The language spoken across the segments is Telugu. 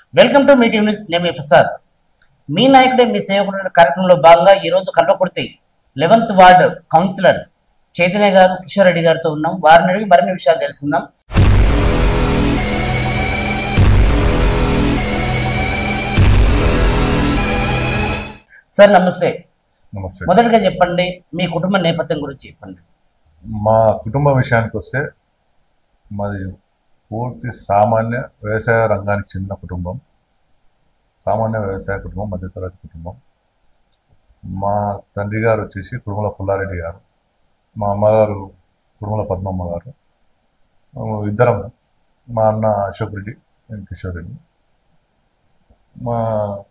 వెల్కమ్ టు మీటింగ్ న్యూస్ నేను ప్రసాద్ మీ నాయకుడే మీ సేవకుడు అనే కార్యక్రమంలో భాగంగా ఈ రోజు Kalwakurthy eleventh ward councillor Chaitanya గారు కిషోర్ రెడ్డి గారితో ఉన్నాం వారిని అడిగి మరిన్ని విషయాలు తెలుసుకుందాం సార్ నమస్తే నమస్తే మొదటగా చెప్పండి మీ కుటుంబ నేపథ్యం గురించి చెప్పండి మా కుటుంబ విషయానికి వస్తే మాది పూర్తి సామాన్య వ్యవసాయ రంగానికి చెందిన కుటుంబం సామాన్య వ్యవసాయ కుటుంబం మధ్యతరగతి కుటుంబం మా తండ్రి గారు వచ్చేసి కుడుమల పుల్లారెడ్డి గారు మా అమ్మగారు కుడుమల పద్మమ్మ గారు మేము ఇద్దరం మా అన్న అశోక్ రెడ్డి నేను కిషోర్ రెడ్డి మా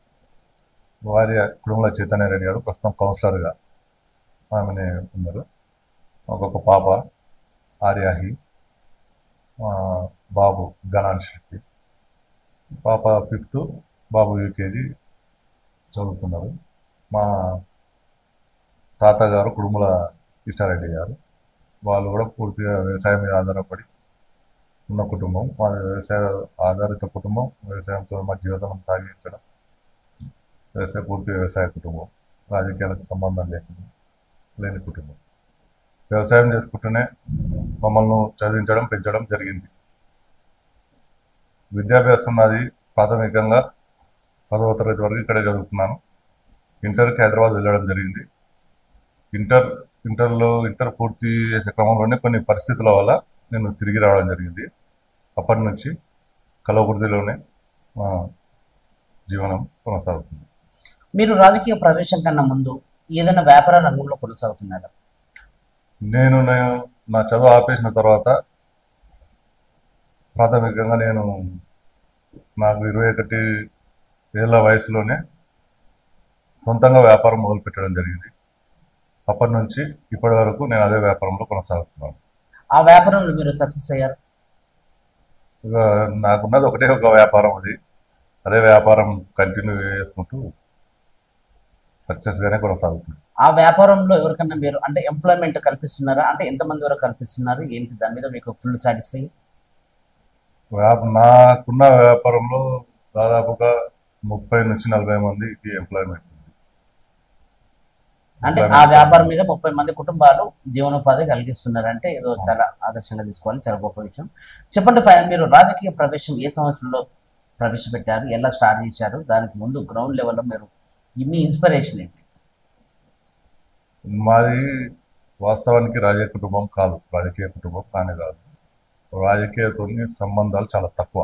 వారి కుడుమల చైతన్య రెడ్డి గారు ప్రస్తుతం కౌన్సిలర్గా ఆమెనే ఉన్నారు ఒక్కొక్క పాప ఆర్యాహి ఆ, బాబు గణాన్ శెట్టి పాప ఫిఫ్త్ బాబు యూకేజీ చదువుతున్నారు మా తాతగారు కుడుముల ఇష్టారెడ్డి గారు వాళ్ళు కూడా పూర్తిగా వ్యవసాయం మీద ఆధారపడి ఉన్న కుటుంబం మా వ్యవసాయ ఆధారిత కుటుంబం వ్యవసాయంతో మా జీవితం సాగించడం వ్యవసాయ పూర్తి వ్యవసాయ కుటుంబం రాజకీయాలకు సంబంధం లేకుండా లేని కుటుంబం వ్యవసాయం చేసుకుంటూనే మమ్మల్ని చదివించడం పెంచడం జరిగింది విద్యాభ్యాసం నాది ప్రాథమికంగా పదవ తరగతి వరకు ఇక్కడే చదువుకున్నాను ఇంటర్కి హైదరాబాద్ వెళ్ళడం జరిగింది ఇంటర్ ఇంటర్లో ఇంటర్ పూర్తి చేసే క్రమంలోనే కొన్ని పరిస్థితుల వల్ల నేను తిరిగి రావడం జరిగింది అప్పటి నుంచి కలవకుర్తిలోనే మా జీవనం కొనసాగుతుంది మీరు రాజకీయ ప్రవేశం కన్నా ముందు ఏదైనా వ్యాపార రంగంలో కొనసాగుతున్నారా నేను నేను నా చదువు ఆపేసిన తర్వాత ప్రాథమికంగా నేను నాకు ఇరవై ఒకటి ఏళ్ళ వయసులోనే సొంతంగా వ్యాపారం మొదలు పెట్టడం జరిగింది అప్పటి నుంచి ఇప్పటి వరకు నేను అదే వ్యాపారంలో కొనసాగుతున్నాను ఆ వ్యాపారంలో మీరు సక్సెస్ అయ్యారు ఇక నాకున్నది ఒకటే ఒక వ్యాపారం అది అదే వ్యాపారం కంటిన్యూ చేసుకుంటూ సక్సెస్గానే కొనసాగుతుంది ఆ వ్యాపారంలో ఎవరికన్నా మీరు అంటే ఎంప్లాయ్మెంట్ కల్పిస్తున్నారా అంటే ఎంతమంది వరకు కల్పిస్తున్నారు ఏంటి దాని మీద మీకు ఫుల్ సాటిస్ఫై వ్యాప- నాకున్న వ్యాపారంలో దాదాపుగా ముప్పై నుంచి నలభై మందికి ఎంప్లాయ్మెంట్ ఉంది అంటే ఆ వ్యాపారం మీద ముప్పై మంది కుటుంబాలు జీవనోపాధి కలిగిస్తున్నారు అంటే ఏదో చాలా ఆదర్శంగా తీసుకోవాలి చాలా గొప్ప విషయం చెప్పండి ఫైనల్ మీరు రాజకీయ ప్రవేశం ఏ సంవత్సరంలో ప్రవేశపెట్టారు ఎలా స్టార్ట్ చేశారు దానికి ముందు గ్రౌండ్ లెవెల్లో మీరు మీ ఇన్స్పిరేషన్ ఏంటి మాది వాస్తవానికి రాజకీయ కుటుంబం కాదు రాజకీయ కుటుంబం కానే కాదు రాజకీయతో సంబంధాలు చాలా తక్కువ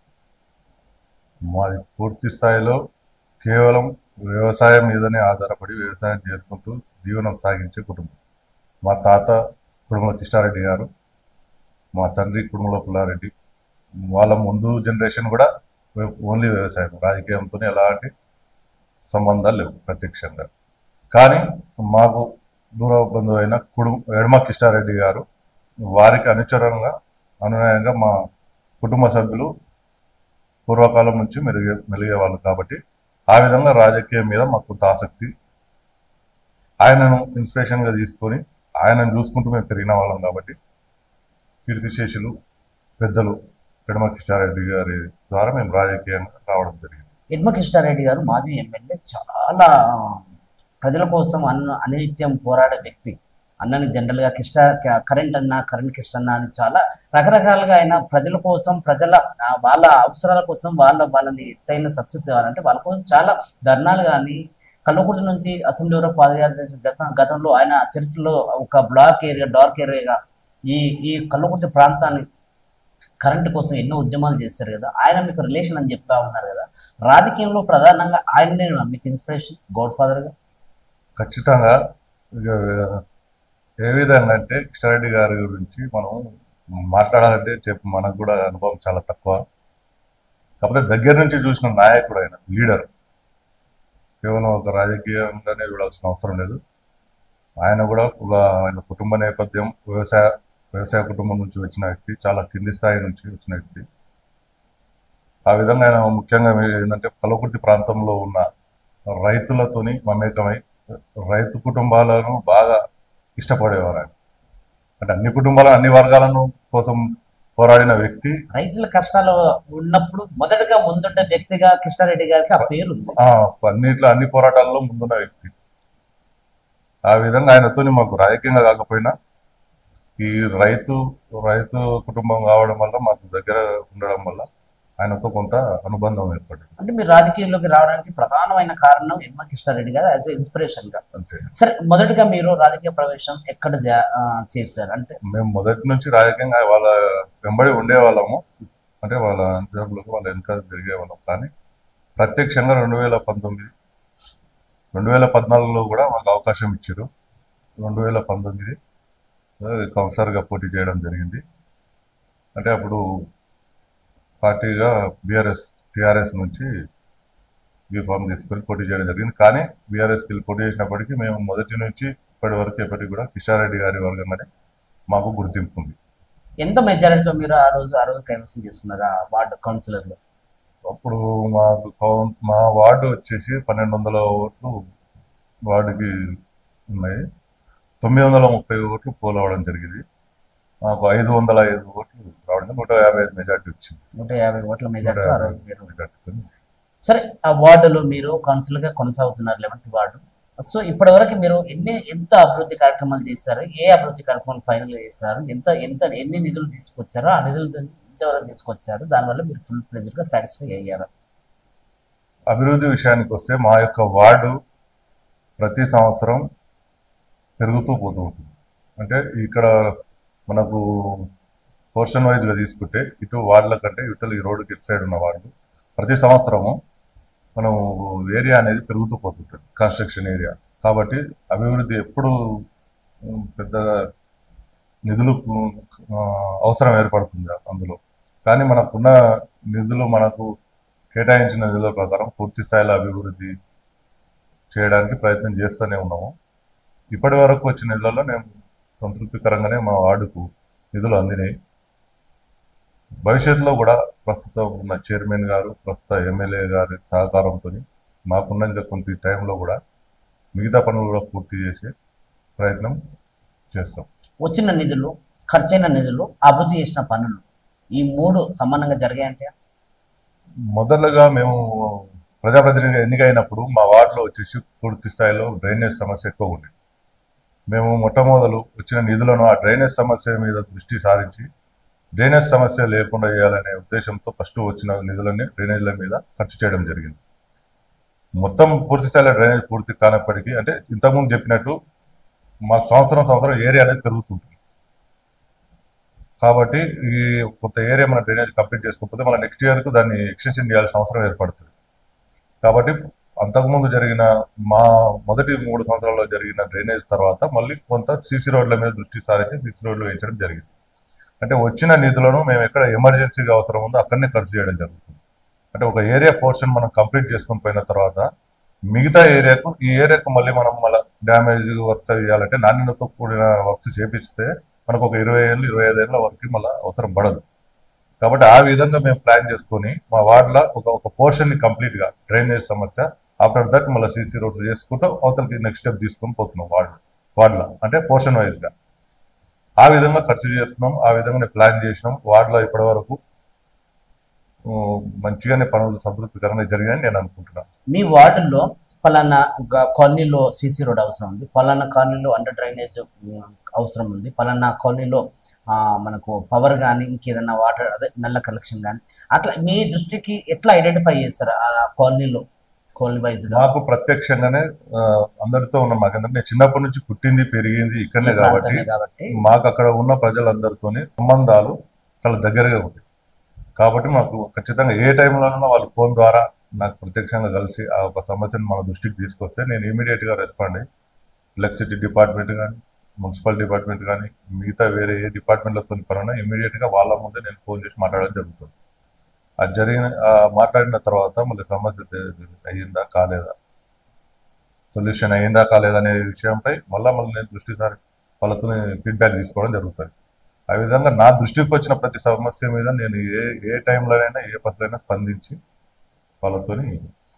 మాది పూర్తి స్థాయిలో కేవలం వ్యవసాయం మీదనే ఆధారపడి వ్యవసాయం చేసుకుంటూ జీవనం సాగించే కుటుంబం మా తాత కుటుంబ కిష్టారెడ్డి గారు మా తండ్రి కుటుంబంలో పుల్లారెడ్డి వాళ్ళ ముందు జనరేషన్ కూడా ఓన్లీ వ్యవసాయం రాజకీయంతో ఎలాంటి సంబంధాలు లేవు ప్రత్యక్షంగా కానీ మాకు దూర బంధువు అయిన కుటుంబ ఎడమ కిష్టారెడ్డి గారు వారికి అనుచరంగా అనునయంగా మా కుటుంబ సభ్యులు పూర్వకాలం నుంచి మెలిగే మెలిగేవాళ్ళు కాబట్టి ఆ విధంగా రాజకీయం మీద మాకు కొంత ఆసక్తి ఆయనను ఇన్స్పిరేషన్గా తీసుకొని ఆయనను చూసుకుంటూ మేము పెరిగిన వాళ్ళం కాబట్టి కీర్తిశేషులు పెద్దలు ఎడమ కిష్టారెడ్డి గారి ద్వారా మేము రాజకీయంగా రావడం జరిగింది యడ్మ కృష్ణారెడ్డి గారు మాజీ ఎమ్మెల్యే చాలా ప్రజల కోసం అన్న అనిత్యం పోరాడే వ్యక్తి అన్నని జనరల్గా కిష్ట కరెంట్ అన్న కరెంట్ కిష్ట అన్న అని చాలా రకరకాలుగా ఆయన ప్రజల కోసం ప్రజల ఆ, వాళ్ళ అవసరాల కోసం వాళ్ళ వాళ్ళని ఎత్తైన సక్సెస్ ఇవ్వాలంటే వాళ్ళ కోసం చాలా ధర్నాలు కానీ కల్లకుర్తి నుంచి అసెంబ్లీ వరకు పాదయాత్ర చేసిన గత గతంలో ఆయన చరిత్రలో ఒక బ్లాక్ ఏరియా డార్క్ ఏరియాగా ఈ ఈ కల్లకుర్తి ప్రాంతాన్ని కరెంట్ కోసం ఎన్నో ఉద్యమాలు చేశారు కదా ఆయన మీకు రిలేషన్ అని చెప్తా ఉన్నారు కదా రాజకీయంలో ప్రధానంగా ఆయననే మీకు ఇన్స్పిరేషన్ గోడ్ ఫాదర్గా ఖచ్చితంగా ఇక ఏ విధంగా అంటే కిష్టారెడ్డి గారి గురించి మనం మాట్లాడాలంటే చెప్పు మనకు కూడా అనుభవం చాలా తక్కువ కాకపోతే దగ్గర నుంచి చూసిన నాయకుడు ఆయన లీడర్ కేవలం ఒక రాజకీయంగానే చూడాల్సిన అవసరం లేదు ఆయన కూడా ఒక ఆయన కుటుంబ నేపథ్యం వ్యవసాయ వ్యవసాయ కుటుంబం నుంచి వచ్చిన వ్యక్తి చాలా కింది స్థాయి నుంచి వచ్చిన వ్యక్తి ఆ విధంగా ఆయన ముఖ్యంగా ఏంటంటే కలకుర్తి ప్రాంతంలో ఉన్న రైతులతోని మమేకమై రైతు కుటుంబాలను బాగా ఇష్టపడేవారు ఆయన అంటే అన్ని కుటుంబాలను అన్ని వర్గాలను కోసం పోరాడిన వ్యక్తి రైతుల కష్టాలు ఉన్నప్పుడు మొదటగా ముందుండే వ్యక్తిగా కిష్టారెడ్డి గారికి ఆ పేరు ఉంది ఆ అన్నిట్లో అన్ని పోరాటాల్లో ముందున్న వ్యక్తి ఆ విధంగా ఆయనతో మాకు రాజకీయంగా కాకపోయినా ఈ రైతు రైతు కుటుంబం కావడం వల్ల మాకు దగ్గర ఉండడం వల్ల ఆయనతో కొంత అనుబంధం ఏర్పడింది అంటే మీరు రాజకీయాల్లోకి రావడానికి ప్రధానమైన కారణం ఎమ్మ కిష్టారెడ్డి గారు యాజ్ ఇన్స్పిరేషన్ గా అంతే సరే మొదటగా మీరు రాజకీయ ప్రవేశం ఎక్కడ జా- ఆ, చేశారు అంటే మేము మొదటి నుంచి రాజకీయంగా వాళ్ళ వెంబడి ఉండేవాళ్ళము అంటే వాళ్ళ అనుచరులకు వాళ్ళ వెనక తిరిగే వాళ్ళం కానీ ప్రత్యక్షంగా రెండు వేల పంతొమ్మిది రెండు వేల పద్నాలుగులో కూడా మాకు అవకాశం ఇచ్చారు రెండు వేల పంతొమ్మిది కౌన్సిలర్గా పోటీ చేయడం జరిగింది అంటే అప్పుడు పార్టీగా బీఆర్ఎస్ టీఆర్ఎస్ నుంచి బీఫామ్ తీసుకొని పోటీ చేయడం జరిగింది కానీ బీఆర్ఎస్కి వెళ్ళి పోటీ చేసినప్పటికీ మేము మొదటి నుంచి ఇప్పటి వరకు ఎప్పటికి కూడా కిషారెడ్డి గారి వర్గంగానే మాకు గుర్తింపు ఉంది ఎంత మెజారిటీతో మీరు ఆ రోజు ఆ రోజు కైవసం చేసుకున్నారు ఆ వార్డు కౌన్సిలర్ లో అప్పుడు మాకు కౌన్ మా వార్డు వచ్చేసి పన్నెండు వందల ఓట్లు వార్డుకి ఉన్నాయి తొమ్మిది వందల ముప్పై ఓట్లు పోల్ అవ్వడం జరిగింది మాకు ఐదు వందల ఐదు ఓట్లు రావడం నూట యాభై ఐదు మెజార్టీ వచ్చింది నూట యాభై ఓట్ల నూట మెజారిటీతో ఆ యాభై రోజు మీరు మెజార్టీతో సరే ఆ వార్డులో మీరు కౌన్సిలర్ గా కొనసాగుతున్నారు లెవెన్త్ వార్డు సో ఇప్పటి వరకు మీరు ఎన్ని ఎంత అభివృద్ధి కార్యక్రమాలు చేశారు ఏ అభివృద్ధి కార్యక్రమాలు ఫైనల్ చేశారు ఎంత ఎంత ఎన్ని నిధులు తీసుకొచ్చారో ఆ నిధులు ఎంతవరకు తీసుకొచ్చారు దానివల్ల మీరు ఫుల్ ప్రెజర్ గా సాటిస్ఫై అయ్యారు అభివృద్ధి విషయానికి వస్తే మా యొక్క వార్డు ప్రతి సంవత్సరం పెరుగుతూ పోతూ ఉంటుంది అంటే ఇక్కడ మనకు పోర్షన్ వైజ్గా తీసుకుంటే ఇటు వార్డుల కంటే ఇవతల ఈ రోడ్డుకి ఇటు సైడ్ ఉన్న వార్డు ప్రతి సంవత్సరము మనం ఏరియా అనేది పెరుగుతూ పోతుంటుంది కన్స్ట్రక్షన్ ఏరియా కాబట్టి అభివృద్ధి ఎప్పుడు ఉమ్, పెద్దగా నిధులు ఆ, అవసరం ఏర్పడుతుంది అందులో కానీ మనకున్న నిధులు మనకు కేటాయించిన నిధుల ప్రకారం పూర్తి స్థాయిలో అభివృద్ధి చేయడానికి ప్రయత్నం చేస్తూనే ఉన్నాము ఇప్పటి వరకు వచ్చిన నిధులలో నేను సంతృప్తికరంగానే మా వార్డుకు నిధులు అందినాయి భవిష్యత్తులో కూడా ప్రస్తుతం ఉన్న చైర్మన్ గారు ప్రస్తుత ఎమ్మెల్యే గారి సహకారంతో మాకున్న ఇంకా కొంత టైంలో కూడా మిగతా పనులు కూడా పూర్తి చేసే ప్రయత్నం చేస్తాం వచ్చిన నిధులు ఖర్చైన నిధులు అభివృద్ధి చేసిన పనులు ఈ మూడు సమానంగా జరిగాయంటే మొదలుగా మేము ప్రజాప్రతినిధిగా ఎన్నికైనప్పుడు మా వార్డులో వచ్చేసి పూర్తి స్థాయిలో డ్రైనేజ్ సమస్య ఎక్కువ ఉంది మేము మొట్టమొదలు వచ్చిన నిధులను ఆ డ్రైనేజ్ సమస్య మీద దృష్టి సారించి డ్రైనేజ్ సమస్య లేకుండా చేయాలనే ఉద్దేశంతో ఫస్ట్ వచ్చిన నిధులని డ్రైనేజ్ల మీద ఖర్చు చేయడం జరిగింది మొత్తం పూర్తి స్థాయిలో డ్రైనేజ్ పూర్తి కానప్పటికీ అంటే ఇంతకుముందు చెప్పినట్టు మాకు సంవత్సరం సంవత్సరం ఏరియా అనేది పెరుగుతుంటుంది కాబట్టి ఈ కొంత ఏరియా మన డ్రైనేజ్ కంప్లీట్ చేసుకోకపోతే మన నెక్స్ట్ ఇయర్కు దాన్ని ఎక్స్టెన్షన్ చేయాల్సిన అవసరం ఏర్పడుతుంది కాబట్టి అంతకుముందు జరిగిన మా మొదటి మూడు సంవత్సరాల్లో జరిగిన డ్రైనేజ్ తర్వాత మళ్ళీ కొంత సీసీ రోడ్ల మీద దృష్టి సారించి సీసీ రోడ్లు వేయించడం జరిగింది అంటే వచ్చిన నిధులను మేము ఎక్కడ ఎమర్జెన్సీగా అవసరం ఉందో అక్కడనే ఖర్చు చేయడం జరుగుతుంది అంటే ఒక ఏరియా పోర్షన్ మనం కంప్లీట్ చేసుకొని పోయిన తర్వాత మిగతా ఏరియాకు ఈ ఏరియాకు మళ్ళీ మనం మళ్ళీ డ్యామేజ్ వర్క్స్ చేయాలంటే నాణ్యతతో కూడిన వర్క్స్ చేపిస్తే మనకు ఒక ఇరవై ఏళ్ళు ఇరవై ఐదు ఏళ్ళ వరకు మళ్ళీ అవసరం పడదు కాబట్టి ఆ విధంగా మేము ప్లాన్ చేసుకొని మా వార్డులో ఒక ఒక పోర్షన్ ని కంప్లీట్ గా డ్రైనేజ్ సమస్య ఆఫ్టర్ దట్ మళ్ళీ సీసీ రోడ్స్ చేసుకుంటూ అవతలకి నెక్స్ట్ స్టెప్ తీసుకొని పోతున్నాం వార్డు వార్డులో అంటే పోర్షన్ వైజ్ గా ఆ విధంగా ఖర్చు చేస్తున్నాం ఆ విధంగానే ప్లాన్ చేసినాం వార్డులో ఇప్పటి వరకు ఆ, మంచిగానే పనులు సంతృప్తికరంగా జరిగాయని నేను అనుకుంటున్నాను మీ వార్డులో పలానా గ- కాలనీలో సీసీ రోడ్ అవసరం ఉంది పలానా కాలనీలో అండర్ డ్రైనేజ్ ఉమ్, అవసరం ఉంది పలానా కాలనీలో ఆ, మనకు పవర్ కానీ ఇంకేదన్నా వాటర్ అదే నల్ల కలెక్షన్ కానీ అట్లా మీ దృష్టికి ఎట్లా ఐడెంటిఫై చేస్తారు ఆ కాలనీలో కాలనీ వైజ్ గా మాకు ప్రత్యక్షంగానే ఆ, అందరితో ఉన్న మాకంటే నేను చిన్నప్పటి నుంచి పుట్టింది పెరిగింది ఈ ఇక్కడనే కాబట్టి ప్రాంతమే కాబట్టి మాకు అక్కడ ఉన్న ప్రజలందరితోని సంబంధాలు చాలా దగ్గరగా ఉంటాయి కాబట్టి మాకు ఖచ్చితంగా ఏ టైంలోనైనా వాళ్ళు ఫోన్ ద్వారా నాకు ప్రత్యక్షంగా కలిసి ఆ ఒక సమస్యను మన దృష్టికి తీసుకొస్తే నేను immediate గా రెస్పాండ్ అయ్యి ఎలక్ట్రిసిటీ డిపార్ట్మెంట్ కానీ మున్సిపల్ డిపార్ట్మెంట్ కానీ మిగతా వేరే ఏ డిపార్ట్మెంట్లతో పనున్నా immediate గా వాళ్ళ ముందే నేను ఫోన్ చేసి మాట్లాడడం జరుగుతుంది అది జరిగిన ఆ మాట్లాడిన తర్వాత మళ్ళీ సమస్య తె- అయ్యిందా కాలేదా సొల్యూషన్ అయ్యిందా కాలేదా అనే విషయంపై మళ్ళీ మళ్ళీ నేను దృష్టి సారి వాళ్ళతో ఫీడ్బ్యాక్ తీసుకోవడం జరుగుతుంది ఆ విధంగా నా దృష్టికి వచ్చిన ప్రతి సమస్య మీద నేను ఏ ఏ టైంలోనైనా ఏ పనులైనా స్పందించి వాళ్ళతోని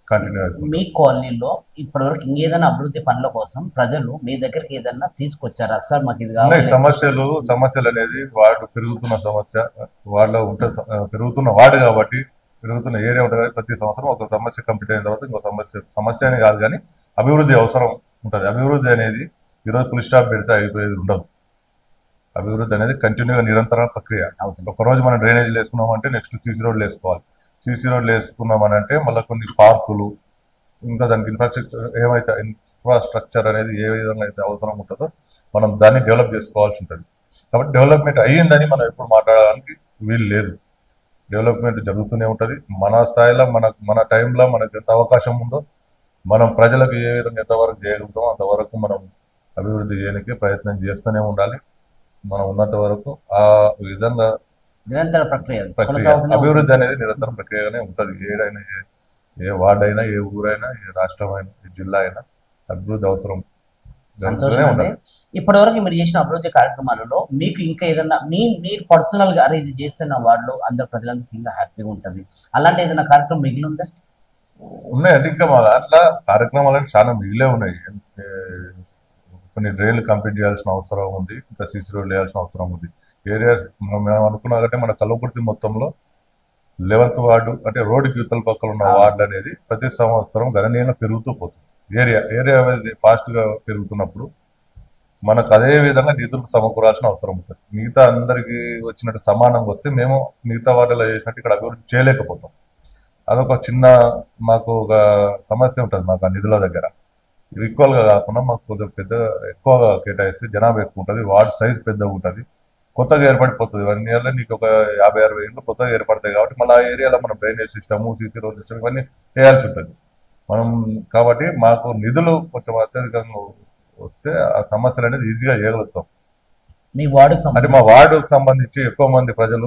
కంటిన్యూ అవుతుంది మీ కాలనీలో ఇప్పటివరకు ఇంకేదైనా అభివృద్ధి పనుల కోసం ప్రజలు మీ దగ్గరికి ఏదైనా తీసుకొచ్చారా సార్ మాకు ఇది ఉన్నాయి కావాలి సమస్యలు సమస్యలు అనేది వాడు పెరుగుతున్న సమస్య వాళ్ళలో ఉంటే స- పెరుగుతున్న వాడు కాబట్టి పెరుగుతున్న ఏరియా ఉంటుంది కాబట్టి ప్రతి సంవత్సరం ఒక సమస్య కంప్లీట్ అయిన తర్వాత ఇంకో సమస్య సమస్య అని కాదు కానీ అభివృద్ధి అవసరం ఉంటుంది అభివృద్ధి అనేది ఈరోజు ఫుల్ స్టాప్ పెడితే అయిపోయేది ఉండదు అభివృద్ధి అనేది కంటిన్యూగా నిరంతర ప్రక్రియ అవుతుంది ఒక రోజు మనం డ్రైనేజీలు వేసుకున్నామంటే నెక్స్ట్ సీసీ రోడ్లు వేసుకోవాలి సీసీ రోడ్లు వేసుకున్నామనంటే మళ్ళీ కొన్ని పార్కులు ఇంకా దానికి ఇన్ఫ్రాస్ట్రక్చర్ ఏమైతే ఇన్ఫ్రాస్ట్రక్చర్ అనేది ఏ విధంగా అయితే అవసరం ఉంటుందో మనం దాన్ని డెవలప్ చేసుకోవాల్సి ఉంటుంది కాబట్టి డెవలప్మెంట్ అయ్యిందని మనం ఎప్పుడు మాట్లాడడానికి వీలు లేదు డెవలప్మెంట్ జరుగుతూనే ఉంటుంది మన స్థాయిలో మన మన టైంలో మనకు ఎంత అవకాశం ఉందో మనం ప్రజలకు ఏ విధంగా ఎంతవరకు చేయగలుగుతామో అంతవరకు మనం అభివృద్ధి చేయడానికి ప్రయత్నం చేస్తూనే ఉండాలి మనం ఉన్నంత వరకు ఆ విధంగా నిరంతర ప్రక్రియ ప్రక్రియ కొనసాగుతూనే ఉంటుంది. అభివృద్ధి అనేది నిరంతర ప్రక్రియగానే ఉంటుంది ఏడైనా ఏ- ఏ వార్డ్ అయినా ఏ ఊరైనా ఏ రాష్ట్రం అయినా ఏ జిల్లా అయినా అభివృద్ధి అవసరం సంతోషం జరుగుతూనే అండి ఉండాలి. ఇప్పటివరకు మీరు చేసిన అభివృద్ధి కార్యక్రమాలలో మీకు ఇంకా ఏదైనా మీ మీరు పర్సనల్ గా అరేంజ్ చేస్తున్న వాళ్ళు అందరు ప్రజలందరికీ ఇంకా హ్యాపీగా ఉంటుంది అలాంటి ఏదైనా కార్యక్రమం మిగిలి ఉందా ఉన్నాయండి ఇంకా మా దాంట్లో కార్యక్రమాలు అంటే చాలా మిగిలే ఉన్నాయి ఏ, కొన్ని డ్రైన్లు కంప్లీట్ చేయాల్సిన అవసరం ఉంది ఇంకా సీసీ రోడ్లు వేయాల్సిన అవసరం ఉంది ఏరియా మనం మేము అనుకున్నా కంటే మన కల్లకుర్తి మొత్తంలో లెవెంత్ వార్డు అంటే రోడ్డుకి యువతల పక్కన ఉన్న ఆ. వార్డు అనేది ప్రతి సంవత్సరం గణనీయంగా పెరుగుతూ పోతుంది ఏరియా ఏరియా అనేది ఫాస్ట్ గా పెరుగుతున్నప్పుడు మనకు అదే విధంగా నిధులు సమకూరాల్సిన అవసరం ఉంటుంది మిగతా అందరికి వచ్చినట్టు సమానంగా వస్తే మేము మిగతా వాటిలో చేసినట్టు ఇక్కడ అభివృద్ధి చేయలేకపోతాం అదొక చిన్న మాకు ఒక సమస్య ఉంటుంది మాకు ఆ నిధుల దగ్గర ఈక్వల్ గా కాకుండా మాకు కొంచెం పెద్ద ఎక్కువగా కేటాయిస్తే జనాభా ఎక్కువ ఉంటుంది వార్డ్ సైజ్ పెద్దగా ఉంటుంది కొత్తగా ఏర్పడిపోతుంది వన్ ఇయర్లో నీకు ఒక యాభై అరవై ఏళ్ళు కొత్తగా ఏర్పడతాయి కాబట్టి మళ్ళీ ఆ ఏరియాలో మనం drainage system CC road system ఇవన్నీ చేయాల్సి ఉంటుంది మనం కాబట్టి మాకు నిధులు కొంచెం అత్యధికంగా వస్తే ఆ సమస్యలు అనేది ఈజీగా చేయగలుగుతాం మీ వార్డుకు అంటే మా సంబంధించి వార్డుకు సంబంధించి ఎక్కువ మంది ప్రజలు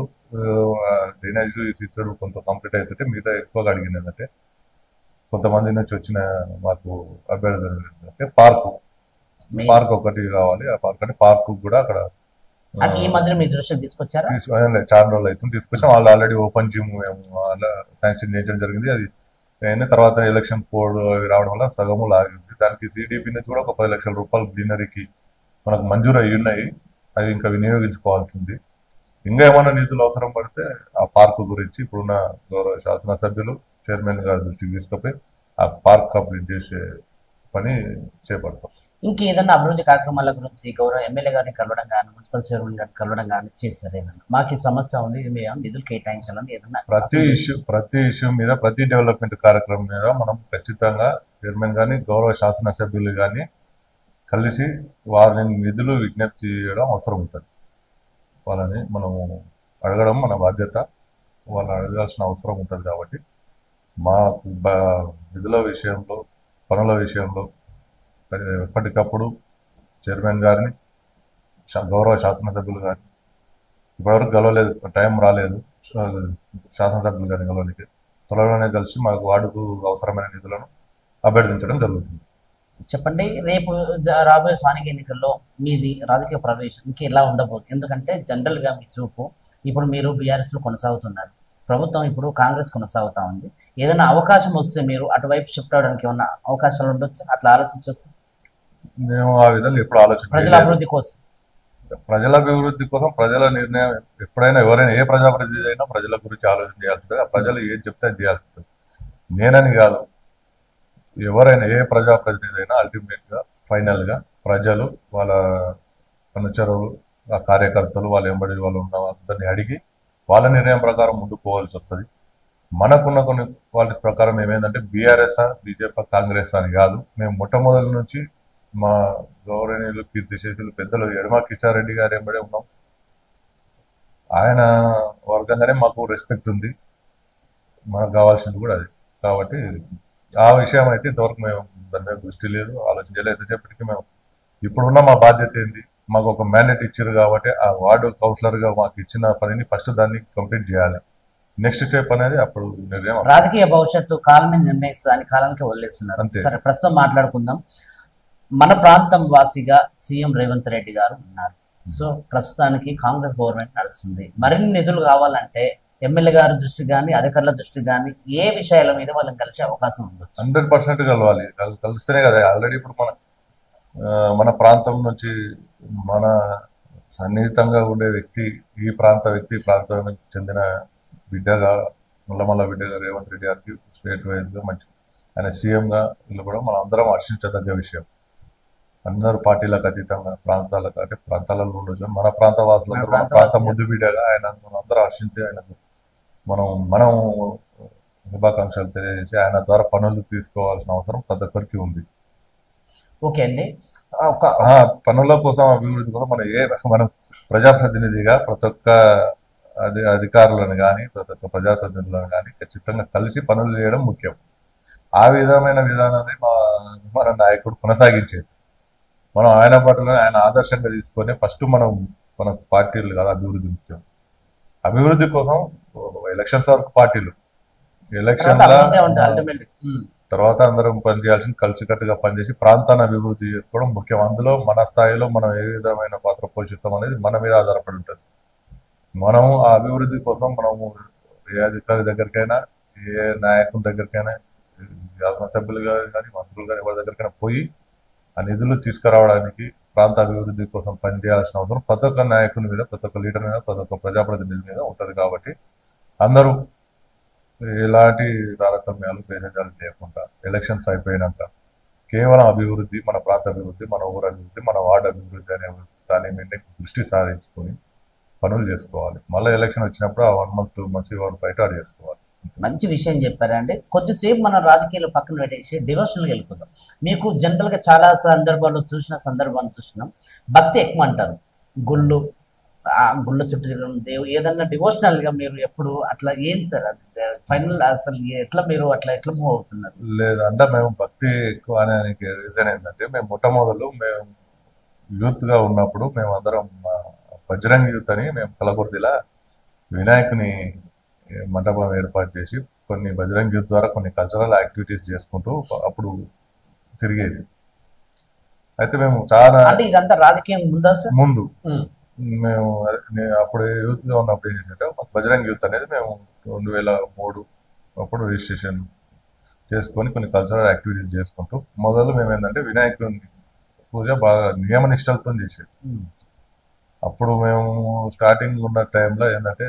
ఆ, డ్రైనేజ్ సిస్టమ్ కొంత కంప్లీట్ అవుతుంటే మిగతా ఎక్కువగా అడిగింది ఏంటంటే కొంతమంది నుంచి వచ్చిన మాకు అభ్యర్థులు ఏంటంటే పార్కు మీ- పార్క్ ఒకటి కావాలి ఆ పార్క్ అంటే పార్క్ కూడా అక్కడ ఆ, అంటే ఈ మధ్యన మీ దృష్టికి తీసుకొచ్చారా తీసుకు- అదే లేదు, చాలా రోజులు అవుతుంది తీసుకొచ్చాం వాళ్ళు ఆల్రెడీ ఓపెన్ జిమ్ మేము శాంక్షన్ చేయడం జరిగింది అది అయిన తర్వాత ఎలక్షన్ కోడ్ అవి రావడం వల్ల సగము లాగింది దానికి సిడిపి నుంచి కూడా ఒక పది లక్షల రూపాయలు గ్రీనరీకి మనకు మంజూరు అయ్యి ఉన్నాయి అవి ఇంకా వినియోగించుకోవాల్సింది ఇంకా ఏమైనా నిధులు అవసరం పడితే ఆ పార్కు గురించి ఇప్పుడున్న గౌరవ శాసనసభ్యులు చైర్మన్ గారి దృష్టికి తీసుకుపోయి ఆ పార్క్ కంప్లీట్ చేసే పని చేపడతాం ఇంకేదన్నా అభివృద్ధి కార్యక్రమాల గురించి గౌరవ ఎమ్మెల్యే గారిని కలవడం కానీ మున్సిపల్ చైర్మన్ గారిని కలవడం కానీ చేశారు ఏదన్నా మాకు ఈ సమస్య ఉంది ఇది మేము నిధులు కేటాయించాలని ఏదన్నా ప్రతి ఇష్యూ ప్రతి ఇష్యూ మీద ప్రతి డెవలప్మెంట్ కార్యక్రమం మీద మనం ఖచ్చితంగా చైర్మన్ కానీ గౌరవ శాసనసభ్యులు కానీ కలిసి వారిని నిధులు విజ్ఞప్తి చేయడం అవసరం ఉంటుంది వాళ్ళని మనము అడగడం మన బాధ్యత వాళ్ళని అడగాల్సిన అవసరం ఉంటుంది కాబట్టి మాకు బ- నిధుల విషయంలో పనుల విషయంలో మరి ఎప్పటికప్పుడు చైర్మన్ గారిని శా- గౌరవ శాసనసభ్యులు గారిని ఇప్పటివరకు గెలవలేదు టైం రాలేదు శా- శాసనసభ్యులు గారిని గెలవడానికి త్వరలోనే కలిసి మాకు వార్డుకు అవసరమైన నిధులను అభ్యర్థించడం జరుగుతుంది చెప్పండి రేపు జ- రాబోయే స్థానిక ఎన్నికల్లో మీది రాజకీయ ప్రవేశం ఇంకా ఎలా ఉండబోతుంది ఎందుకంటే జనరల్ గా మీ చూపు ఇప్పుడు మీరు బీఆర్ఎస్ లో కొనసాగుతున్నారు ప్రభుత్వం ఇప్పుడు కాంగ్రెస్ కొనసాగుతా ఉంది ఏదైనా అవకాశం వస్తే మీరు అటువైపు షిఫ్ట్ అవడానికి ఏమన్నా అవకాశాలు ఉండొచ్చు అట్లా ఆలోచించవచ్చు మేము ఆ విధంగా ఎప్పుడు ఆలోచన ప్రజల చేయలేదు. అభివృద్ధి కోసం ప్రజల అభివృద్ధి కోసం ప్రజల నిర్ణయం ఎప్పుడైనా ఎవరైనా ఏ ప్రజాప్రతినిధి అయినా ప్రజల గురించి ఆలోచన చేయాల్సి ఉంటుంది ఆ ప్రజలు ఏం చెప్తే అది చేయాల్సి ఉంటుంది నేనని కాదు ఎవరైనా ఏ ప్రజాప్రతినిధి అయినా అల్టిమేట్ గా ఫైనల్ గా ప్రజలు వాళ్ళ అనుచరులు ఆ కార్యకర్తలు వాళ్ళ ఎంబడి వాళ్ళు ఉన్న వాళ్ళందరినీ అడిగి వాళ్ళ నిర్ణయం ప్రకారం ముందుకు పోవాల్సి వస్తుంది మనకున్న కొన్ని క్వాలిటీస్ ప్రకారం ఏమైందంటే బీఆర్ఎస్ బీజేపీ కాంగ్రెస్ అని కాదు మేము మొట్టమొదటి నుంచి మా గౌరవనీయులు కీర్తిశేషులు పెద్దలు యడమా కిషారెడ్డి గారు ఎంబడే ఉన్నాం ఆయన వర్గంగానే మాకు రెస్పెక్ట్ ఉంది మనకు కావాల్సింది కూడా అది కాబట్టి ఆ విషయం అయితే ఇంతవరకు మేము దాని మీద దృష్టి లేదు ఆలోచన చేయలేదు ఎంతసేపటికి మేము ఇప్పుడున్న మా బాధ్యత ఏంది మాకు ఒక మ్యాండేట్ ఇచ్చారు కాబట్టి ఆ వార్డు కౌన్సిలర్ గా మాకు ఇచ్చిన పనిని ఫస్ట్ దాన్ని కంప్లీట్ చేయాలి నెక్స్ట్ స్టెప్ అనేది అప్పుడు నిర్ణయం రాజకీయ భవిష్యత్తు కాలమే నిర్ణయిస్తుందని కాలానికి వదిలేస్తున్నారు అంతే. సరే ప్రస్తుతం మాట్లాడుకుందాం మన ప్రాంతం వాసిగా సీఎం రేవంత్ రెడ్డి గారు ఉన్నారు సో ప్రస్తుతానికి కాంగ్రెస్ గవర్నమెంట్ నడుస్తుంది మరిన్ని నిధులు కావాలంటే ఎమ్మెల్యే గారి దృష్టి కానీ అధికారుల దృష్టి కానీ ఏ విషయాల మీద వాళ్ళని కలిసే అవకాశం ఉండొచ్చు హండ్రెడ్ పర్సెంట్ కలవాలి కల్- కలిస్తేనే కదా ఆల్రెడీ ఇప్పుడు మన ఆ, మన ప్రాంతం నుంచి మన సన్నిహితంగా ఉండే వ్యక్తి ఈ ప్రాంత వ్యక్తి ఈ ప్రాంతానికి చెందిన బిడ్డగా ముల్లమల్ల బిడ్డగా రేవంత్ రెడ్డి గారికి స్టేట్ వైజ్గా మంచి ఆయన సీఎంగా వీళ్ళు కూడా మనం అందరం హర్షించదగ్గ విషయం అందరు పార్టీలకు అతీతంగా ప్రాంతాలకు అంటే ప్రాంతాలలో ఉండొచ్చు మన ప్రాంత వాసులందరూ మన మన ప్రాంత ప్రాంత వాసులు. ముద్దు బిడ్డగా ఆయన మనం అందరం హర్షించి ఆయనకు మనం మనం శుభాకాంక్షలు తెలియజేసి ఆయన ద్వారా పనులు తీసుకోవాల్సిన అవసరం ప్రతి ఒక్కరికి ఉంది ఓకే అండి ఒక ఆ పనుల కోసం అభివృద్ధి కోసం మనం ఏ మనం ప్రజాప్రతినిధిగా ప్రతి ఒక్క అధి అధికారులను కానీ ప్రతి ఒక్క ప్రజాప్రతినిధులను కానీ ఖచ్చితంగా కలిసి పనులు చేయడం ముఖ్యం ఆ విధమైన విధానాన్ని మా మన నాయకుడు కొనసాగించేది మనం ఆయన పట్ల ఆయన ఆదర్శంగా తీసుకొని ఫస్ట్ మనం మన పార్టీలు కాదు అభివృద్ధి ముఖ్యం అభివృద్ధి కోసం ఎలక్షన్స్ వరకు పార్టీలు ఎలక్షన్ అల్టిమేట్ తర్వాత అందరం పనిచేయాల్సింది కలిసికట్టుగా పనిచేసి ప్రాంతాన్ని అభివృద్ధి చేసుకోవడం ముఖ్యం అందులో మన స్థాయిలో మనం ఏ విధమైన పాత్ర పోషిస్తాం అనేది మన మీద ఆధారపడి ఉంటుంది మనం ఆ అభివృద్ధి కోసం మనము ఏ అధికారి దగ్గరికైనా ఏ నాయకుని దగ్గరికైనా శాసనసభ్యులు కానీ మంత్రులు కానీ ఎవరి దగ్గరికైనా పోయి ఆ నిధులు తీసుకురావడానికి ప్రాంత అభివృద్ధి కోసం పనిచేయాల్సిన అవసరం ప్రతి ఒక్క నాయకుని మీద ప్రతి ఒక్క లీడర్ మీద ప్రతి ఒక్క ప్రజాప్రతినిధి మీద ఉంటుంది కాబట్టి అందరూ ఎలాంటి తారతమ్యాలు భేదాలు లేకుండా ఎలక్షన్స్ అయిపోయినాక కేవలం అభివృద్ధి మన ప్రాంత అభివృద్ధి మన ఊరు అభివృద్ధి మన వార్డు అభివృద్ధి అనే దాని మీద దృష్టి సారించుకొని పనులు చేసుకోవాలి మళ్ళీ ఎలక్షన్ వచ్చినప్పుడు ఆ one month two months one fight add చేసుకోవాలి మంచి విషయం చెప్పారండి కొద్దిసేపు మనం రాజకీయాలు పక్కన పెట్టేసి డివోషనల్కి వెళ్ళిపోతాం మీకు జనరల్గా చాలా సందర్భాల్లో చూసిన సందర్భాన్ని చూసినాం భక్తి ఎక్కువ అంటారు గుళ్ళు ఆ గుళ్ళ చుట్టూ తిరగడం దేవు ఏదన్నా devotional గా మీరు ఎప్పుడు అట్లా ఏం సార్ అది ఫైనల్ అసలు ఎట్లా మీరు అట్లా ఎట్లా మూవ్ అవుతున్నారు లేదంటే మేము భక్తి ఎక్కువ అనడానికి రీజన్ ఏంటంటే మేము మొట్టమొదలు మేము యూత్ గా ఉన్నప్పుడు మేము అందరం మా బజరంగ్ యూత్ అని మేము కలకుర్తిలా వినాయకుని మండపం ఏర్పాటు చేసి కొన్ని బజరంగ్ యూత్ ద్వారా కొన్ని కల్చరల్ యాక్టివిటీస్ చేసుకుంటూ అప్పుడు తిరిగేది అయితే మేము చాలా అంటే ఇదంతా రాజకీయం ఉందా సార్ ముందు ఉమ్. మేము అదే నేను అప్పుడు యూత్ గా ఉన్నప్పుడు ఏం చేసింటే మాకు బజరంగ్ యూత్ అనేది మేము రెండు వేల మూడు అప్పుడు రిజిస్ట్రేషన్ చేసుకొని కొన్ని కల్చరల్ యాక్టివిటీస్ చేసుకుంటూ మొదలు మేము ఏంటంటే వినాయకుని పూజ బాగా నియమ నిష్టలతో చేసేది ఉమ్. అప్పుడు మేము స్టార్టింగ్ ఉన్న టైంలో ఏంటంటే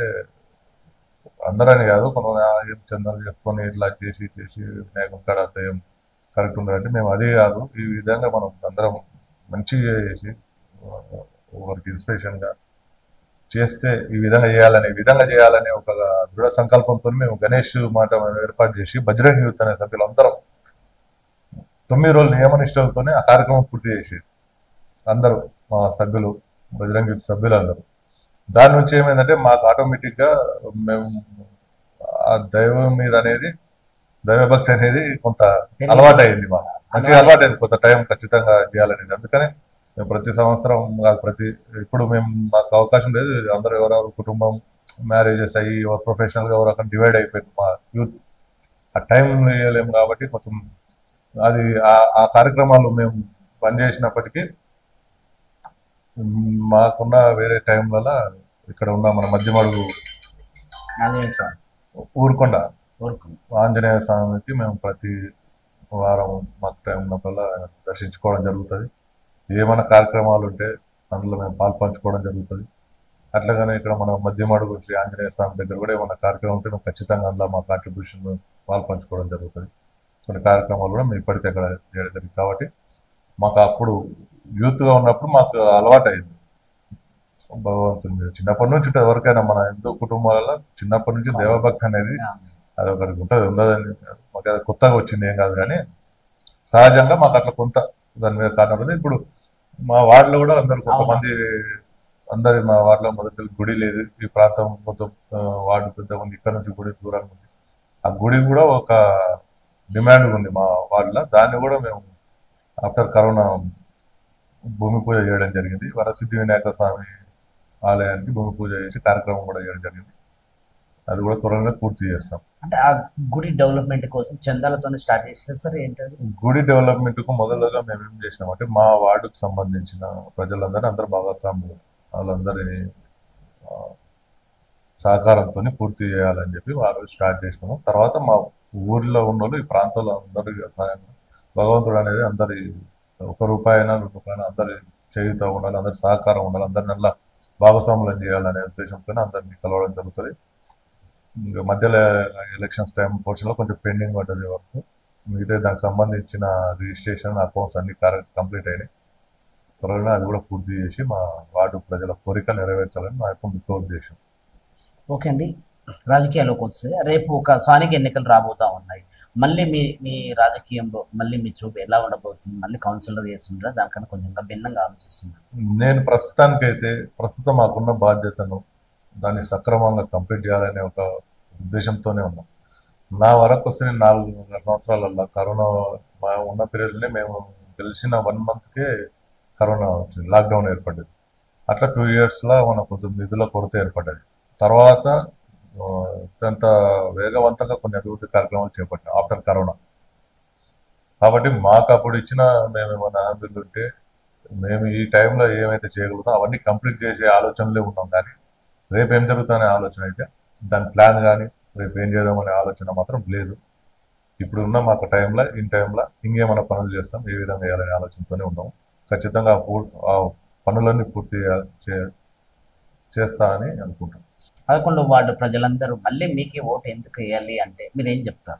అందరని కాదు కొంతమంది చందాలు చేసుకొని ఇట్లా చేసి చేసి వినాయకుని కాడ అంత ఏం కరెక్ట్ ఉండదంటే మేము అదే కాదు ఈ విధంగా మనం అందరం మంచిగా చేసి ఒకరికి ఇన్స్పిరేషన్ గా చేస్తే ఈ విధంగా చేయాలని ఈ విధంగా చేయాలని ఒక దృఢ సంకల్పంతో మేము గణేష్ మాట ఏర్పాటు చేసి బజరంగ్ యూత్ అనే సభ్యులు అందరం తొమ్మిది రోజులు నియమనిష్టలతోనే ఆ కార్యక్రమం పూర్తి చేసి అందరూ మా సభ్యులు బజరంగ్ యూత్ సభ్యులు అందరూ దాని నుంచి ఏమైందంటే మాకు ఆటోమేటిక్ గా మేము ఆ దైవం మీద అనేది దైవభక్తి అనేది కొంత అలవాటు అయింది మాకు మంచిగా అలవాటు అయింది కొంత టైం ఖచ్చితంగా చేయాలనేది అందుకనే మేము ప్రతి సంవత్సరం కాదు ప్రతి ఇప్పుడు మేము మాకు అవకాశం లేదు అందరూ ఎవరెవరు కుటుంబం మ్యారేజెస్ అయ్యి ప్రొఫెషనల్ గా ఎవరు డివైడ్ అయిపోయింది మా యూత్ ఆ టైం వేయలేము కాబట్టి కొంచెం అది ఆ- ఆ కార్యక్రమాలు మేము పనిచేసినప్పటికీ మ్, మాకున్న వేరే టైంలలో ఇక్కడ ఉన్న మన మధ్యమడుగు ఆంజనేయ స్వామి ఊరుకొండ ఊరుకుంది ఆంజనేయ స్వామికి మేము ప్రతి వారం మాకు టైం ఉన్నప్పుడల్లా ఆయన దర్శించుకోవడం జరుగుతుంది ఏమైనా కార్యక్రమాలు ఉంటే అందులో మేము పాల్పంచుకోవడం జరుగుతుంది అట్లాగనే ఇక్కడ మన మధ్యమడుగు శ్రీ ఆంజనేయ స్వామి దగ్గర కూడా ఏమైనా కార్యక్రమం ఉంటే మేము ఖచ్చితంగా అందులో మా కాంట్రిబ్యూషన్ పాల్పంచుకోవడం జరుగుతుంది కొన్ని కార్యక్రమాలు కూడా మేము ఇప్పటికీ అక్కడ చేయడం జరిగింది కాబట్టి మాకు అప్పుడు యూత్గా ఉన్నప్పుడు మాకు అలవాటు అయింది భగవంతుని మీద చిన్నప్పటి నుంచి ఉంటుంది ఎవరికైనా మన హిందూ కుటుంబాలలో చిన్నప్పటి నుంచి దేవభక్తి అనేది అది ఒకరికి ఉంటుంది ఉండదని కాదు. మాకు అది కొత్తగా వచ్చింది ఏం కాదు కానీ సహజంగా మాకు అట్లా కొంత దాని మీద కారణం ఉంది ఇప్పుడు మా వార్డులో కూడా అందరు కొంతమంది అందరి మా వార్డులో మొదటి గుడి లేదు ఈ ప్రాంతం మొత్తం ఆ, వార్డు పెద్ద ఉంది ఇక్కడ నుంచి గుడి దూరంగా ఉంది ఆ గుడి కూడా ఒక డిమాండ్ ఉంది మా వార్డులో దాన్ని కూడా మేము ఆఫ్టర్ కరోనా భూమి పూజ చేయడం జరిగింది వరసిద్ధి వినాయక స్వామి ఆలయానికి భూమి పూజ చేసి కార్యక్రమం కూడా చేయడం జరిగింది అది కూడా త్వరగా పూర్తి చేస్తాం అంటే ఆ గుడి డెవలప్మెంట్ కోసం చందాలతోనే స్టార్ట్ చేస్తారు సార్ ఏంటది గుడి డెవలప్మెంట్ కు మొదలుగా మేము ఏం చేసినామంటే మా వార్డుకు సంబంధించిన ప్రజలందరూ అందరూ భాగస్వాములు వాళ్ళందరినీ ఆ, సహకారంతో పూర్తి చేయాలని చెప్పి వారు స్టార్ట్ చేసుకున్నాం తర్వాత మా ఊర్లో ఉన్న వాళ్ళు ఈ ప్రాంతంలో అందరి సహాయం భగవంతుడు అనేది అందరి ఒక రూపాయి అయినా రెండు రూపాయలు అందరి చేయుతా ఉండాలి అందరి సహకారం ఉండాలి అందరి నెల భాగస్వాములను చేయాలనే ఉద్దేశంతో అందరినీ కలవడం జరుగుతుంది ఇంకా మధ్యలో ఎలక్షన్స్ టైం పోర్షన్లో కొంచెం పెండింగ్ పడ్డది వరకు మిగతా దానికి సంబంధించిన రిజిస్ట్రేషన్ అకౌంట్స్ అన్ని కంప్లీట్ అయినాయి త్వరలోనే అది కూడా పూర్తి చేసి మా వార్డు ప్రజల కోరిక నెరవేర్చాలని మా యొక్క ముఖ్య ఉద్దేశం ఓకే అండి రాజకీయాల్లోకి వస్తే రేపు ఒక స్థానిక ఎన్నికలు రాబోతా ఉన్నాయి మళ్ళీ మీ మీ రాజకీయంలో మళ్ళీ మీ చూపు ఎలా ఉండబోతుంది మళ్ళీ కౌన్సిలర్ చేస్తుంటారా దానికన్నా కొంచెం ఇంకా భిన్నంగా ఆలోచిస్తున్నారు నేను ప్రస్తుతానికైతే ప్రస్తుతం మాకున్న బాధ్యతను దాన్ని సక్రమంగా కంప్లీట్ చేయాలనే ఒక ఉద్దేశంతోనే ఉన్నాం నా వరకు వస్తే నేను నాలుగు సంవత్సరాలలో కరోనా మా ఉన్న పీరియడ్లోనే మేము గెలిచిన వన్ మంత్కే కరోనా వచ్చింది లాక్డౌన్ ఏర్పడ్డది అట్లా టూ ఇయర్స్లో మనకు కొంచెం నిధుల కొరత ఏర్పడ్డది తర్వాత ఆ, అత్యంత వేగవంతంగా కొన్ని అభివృద్ధి కార్యక్రమాలు చేపట్టాం ఆఫ్టర్ కరోనా కాబట్టి మాకు అప్పుడు ఇచ్చిన మేము ఏమైనా హామీలు ఉంటే మేము ఈ టైంలో ఏమైతే చేయగలుగుతాం అవన్నీ కంప్లీట్ చేసే ఆలోచనలే ఉన్నాం కానీ రేపు ఏం జరుగుతుందనే ఆలోచన అయితే దాని ప్లాన్ కానీ రేపు ఏం చేద్దామనే ఆలోచన మాత్రం లేదు ఇప్పుడు ఉన్న మాకు టైంలో ఇన్ టైంలో ఇంకేమైనా పనులు చేస్తాం ఏ విధంగా చేయాలనే ఆలోచనతోనే ఉన్నాం ఖచ్చితంగా ఆ పూ- ఆ పనులన్నీ పూర్తి చేయ- చే- చేస్తా అని అనుకుంటాం పదకొండు వార్డు ప్రజలందరూ మళ్ళీ మీకే ఓటు ఎందుకు వేయాలి అంటే మీరు ఏం చెప్తారు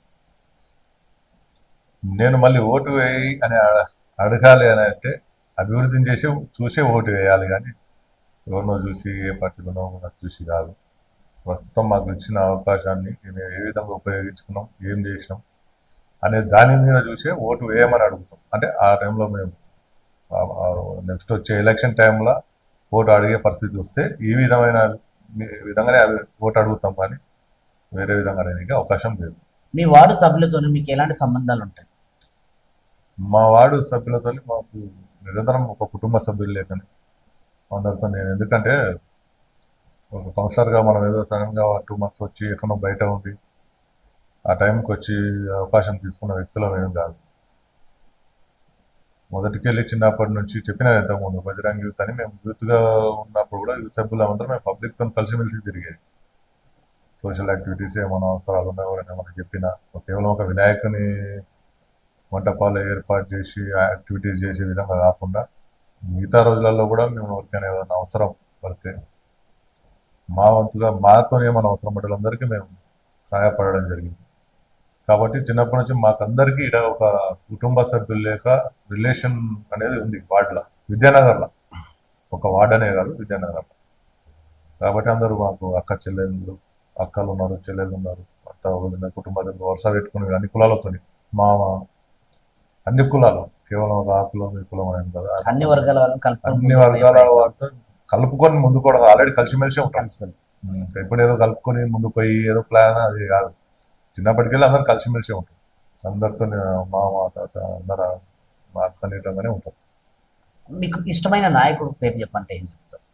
నేను మళ్ళీ ఓటు వేయి అని అడ- అడగాలి అని అంటే అభివృద్ధిని చేసి చూసే ఓటు వేయాలి కానీ ఎవరినో చూసి ఏ పార్టీలోనో నాకు చూసి కాదు ప్రస్తుతం మాకు ఇచ్చిన అవకాశాన్ని మేము ఏ విధంగా ఉపయోగించుకున్నాం ఏం చేసినాం అనే దాని మీద చూసే ఓటు వేయమని అడుగుతాం అంటే ఆ టైంలో మేము నెక్స్ట్ వచ్చే ఎలక్షన్ టైంలో ఓటు అడిగే పరిస్థితి వస్తే ఈ విధమైన ఈ విధంగానే అవి ఓటు అడుగుతాం కానీ వేరే విధంగా అడగడానికి అవకాశం లేదు మీ వార్డు సభ్యులతో మీకు ఎలాంటి సంబంధాలు ఉంటాయి మా వార్డు సభ్యులతో మాకు నిరంతరం ఒక కుటుంబ సభ్యులు లేకని అందరితో నేను ఎందుకంటే ఒక కౌన్సిలర్గా మనం ఏదో సడన్గా టూ మంత్స్ వచ్చి ఎక్కడో బయట ఉండి ఆ టైంకి వచ్చి అవకాశం తీసుకున్న వ్యక్తులం ఏం కాదు మొదటికెళ్ళి చిన్నప్పటి నుంచి చెప్పిన ఇంతకుముందు బజరంగ్ యూత్ అని మేము యూత్గా ఉన్నప్పుడు కూడా యూత్ సభ్యులు అందరం మేము పబ్లిక్తో కలిసిమెలిసి తిరిగేది సోషల్ యాక్టివిటీస్ ఏమైనా అవసరాలు ఉన్నాయి ఎవరైనా మనకి చెప్పినా కేవలం ఒక వినాయకుని మంటపాలు ఏర్పాటు చేసి యాక్టివిటీస్ చేసే విధంగా కాకుండా మిగతా రోజులలో కూడా మేము ఎవరికైనా ఏదైనా అవసరం పడితే మా వంతుగా మాతో ఏమైనా అవసరం పడే వాళ్ళందరికీ మేము సహాయపడడం జరిగింది కాబట్టి చిన్నప్పటి నుంచి మాకందరికీ ఇక్కడ ఒక కుటుంబ సభ్యుల లేక రిలేషన్ అనేది ఉంది వార్డులో విద్యానగర్లో ఒక వార్డ్ అనే కాదు విద్యానగర్లో కాబట్టి అందరూ మాకు అక్క చెల్లెళ్ళు అక్కలు ఉన్నారు చెల్లెళ్ళు ఉన్నారు అంతా వదిన కుటుంబ సభ్యులు వరుస పెట్టుకుని అన్ని కులాలతో మామ అన్ని కులాలు కేవలం ఒక ఆ కులం ఈ కులం అనేది కదా అన్ని వర్గాల వాళ్ళని కలుపుకొని అన్ని ముందుకు వర్గాల పోయే వారితో కలుపుకొని ముందు కూడా ఆల్రెడీ కలిసిమెలిసి ఉంటాం కలిసిపోయి. ఇంకా ఇప్పుడు ఏదో కలుపుకొని ముందుకు పోయి ఏదో ప్లాన్ అది కాదు చిన్నప్పటికెళ్ళి అందరు కలిసిమెలిసి ఉంటాం అందరితో మామ తాత అందరూ మా సన్నిహితంగానే ఉంటాం మీకు ఇష్టమైన నాయకుడు పేరు చెప్పంటే ఏం చెప్తారు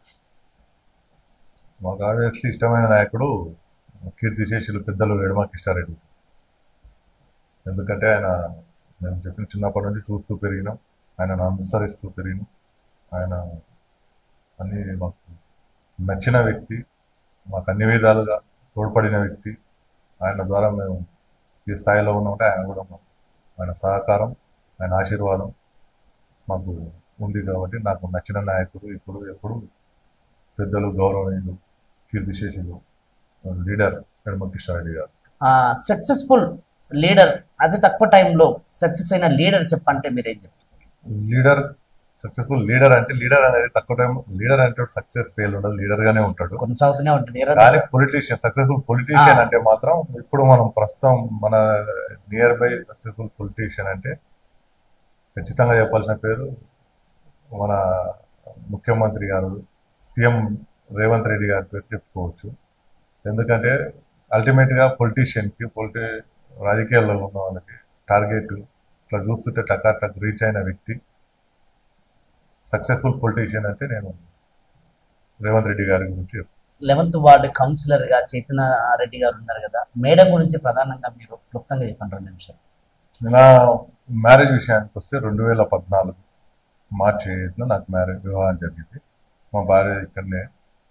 మాకు ఆబ్వియస్లీ ఇష్టమైన నాయకుడు కీర్తిశేషులు పెద్దలు వేడుమ కిష్టారెడ్డి ఎందుకంటే ఆయన నేను చెప్పిన చిన్నప్పటి నుంచి చూస్తూ పెరిగినాం ఆయనను అనుసరిస్తూ పెరిగినాం ఆయన అన్ని మాకు నచ్చిన వ్యక్తి మాకు అన్ని విధాలుగా తోడ్పడిన వ్యక్తి ఆయన ద్వారా మేము ఈ స్థాయిలో ఉన్నామంటే ఆయన కూడా మాకు ఆయన సహకారం ఆయన ఆశీర్వాదం మాకు ఉంది కాబట్టి నాకు నచ్చిన నాయకుడు ఇప్పుడు ఎప్పుడు పెద్దలు గౌరవనీయులు కీర్తిశేషులు లీడర్ యడమ కిషారెడ్డి గారు సక్సెస్ఫుల్ లీడర్ అతి తక్కువ టైంలో సక్సెస్ అయిన లీడర్ చెప్పంటే మీరు ఏం చెప్తారు లీడర్ సక్సెస్ఫుల్ లీడర్ అంటే లీడర్ అనేది తక్కువ టైం లీడర్ అంటే సక్సెస్ ఫెయిల్ ఉండదు లీడర్ గానే ఉంటాడు కొనసాగుతూనే ఉంటుంది కానీ పొలిటీషియన్ సక్సెస్ఫుల్ పొలిటీషియన్ ఆ. అంటే మాత్రం ఇప్పుడు మనం ప్రస్తుతం మన నియర్ బై సక్సెస్ఫుల్ పొలిటీషియన్ అంటే ఖచ్చితంగా చెప్పాల్సిన పేరు మన ముఖ్యమంత్రి గారు సీఎం రేవంత్ రెడ్డి గారి పేరు చెప్పుకోవచ్చు ఎందుకంటే అల్టిమేట్గా పొలిటీషియన్కి పొలిటి రాజకీయాల్లో ఉన్న వాళ్ళకి టార్గెట్ ఇట్లా చూస్తుంటే టకా టక్ రీచ్ అయిన వ్యక్తి సక్సెస్ఫుల్ పొలిటీషియన్ అంటే నేను రేవంత్ రెడ్డి గారి గురించి చెప్తాను. లెవెన్త్ వార్డు కౌన్సిలర్ గా చైతన్య రెడ్డి గారు ఉన్నారు కదా మేడం గురించి ప్రధానంగా మీరు క్లుప్తంగా చెప్పండి రెండు నిమిషాలు నా మ్యారేజ్ విషయానికి వస్తే రెండు వేల పద్నాలుగు మార్చి ఐదున నాకు మ్యారేజ్ వివాహం జరిగింది మా భార్య ఇక్కడనే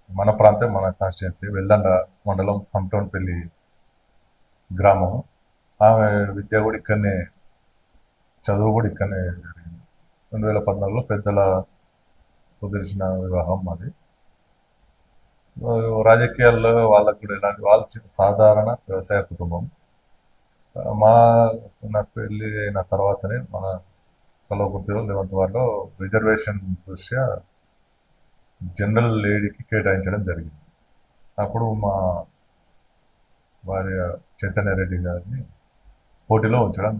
మన ప్రాంతం మన కాన్స్టిట్యున్సీ వెల్దండ మండలం కంటోన్పల్లి గ్రామం ఆమె విద్య కూడా ఇక్కడనే చదువు కూడా ఇక్కడనే జరిగింది రెండు వేల పద్నాలుగులో పెద్దల కుదిరిసిన వివాహం మాది ఆ, రాజకీయాల్లో వాళ్ళకు కూడా ఎలాంటి వాళ్ళు చి- సాధారణ వ్యవసాయ కుటుంబం ఆ, మా నా పెళ్ళి అయిన తర్వాతనే మన కలవకుర్తిలో లెవెంత్ వార్డులో రిజర్వేషన్ దృష్ట్యా జనరల్ లేడీకి కేటాయించడం జరిగింది అప్పుడు మా భార్య చైతన్య రెడ్డి గారిని పోటీలో ఉంచడం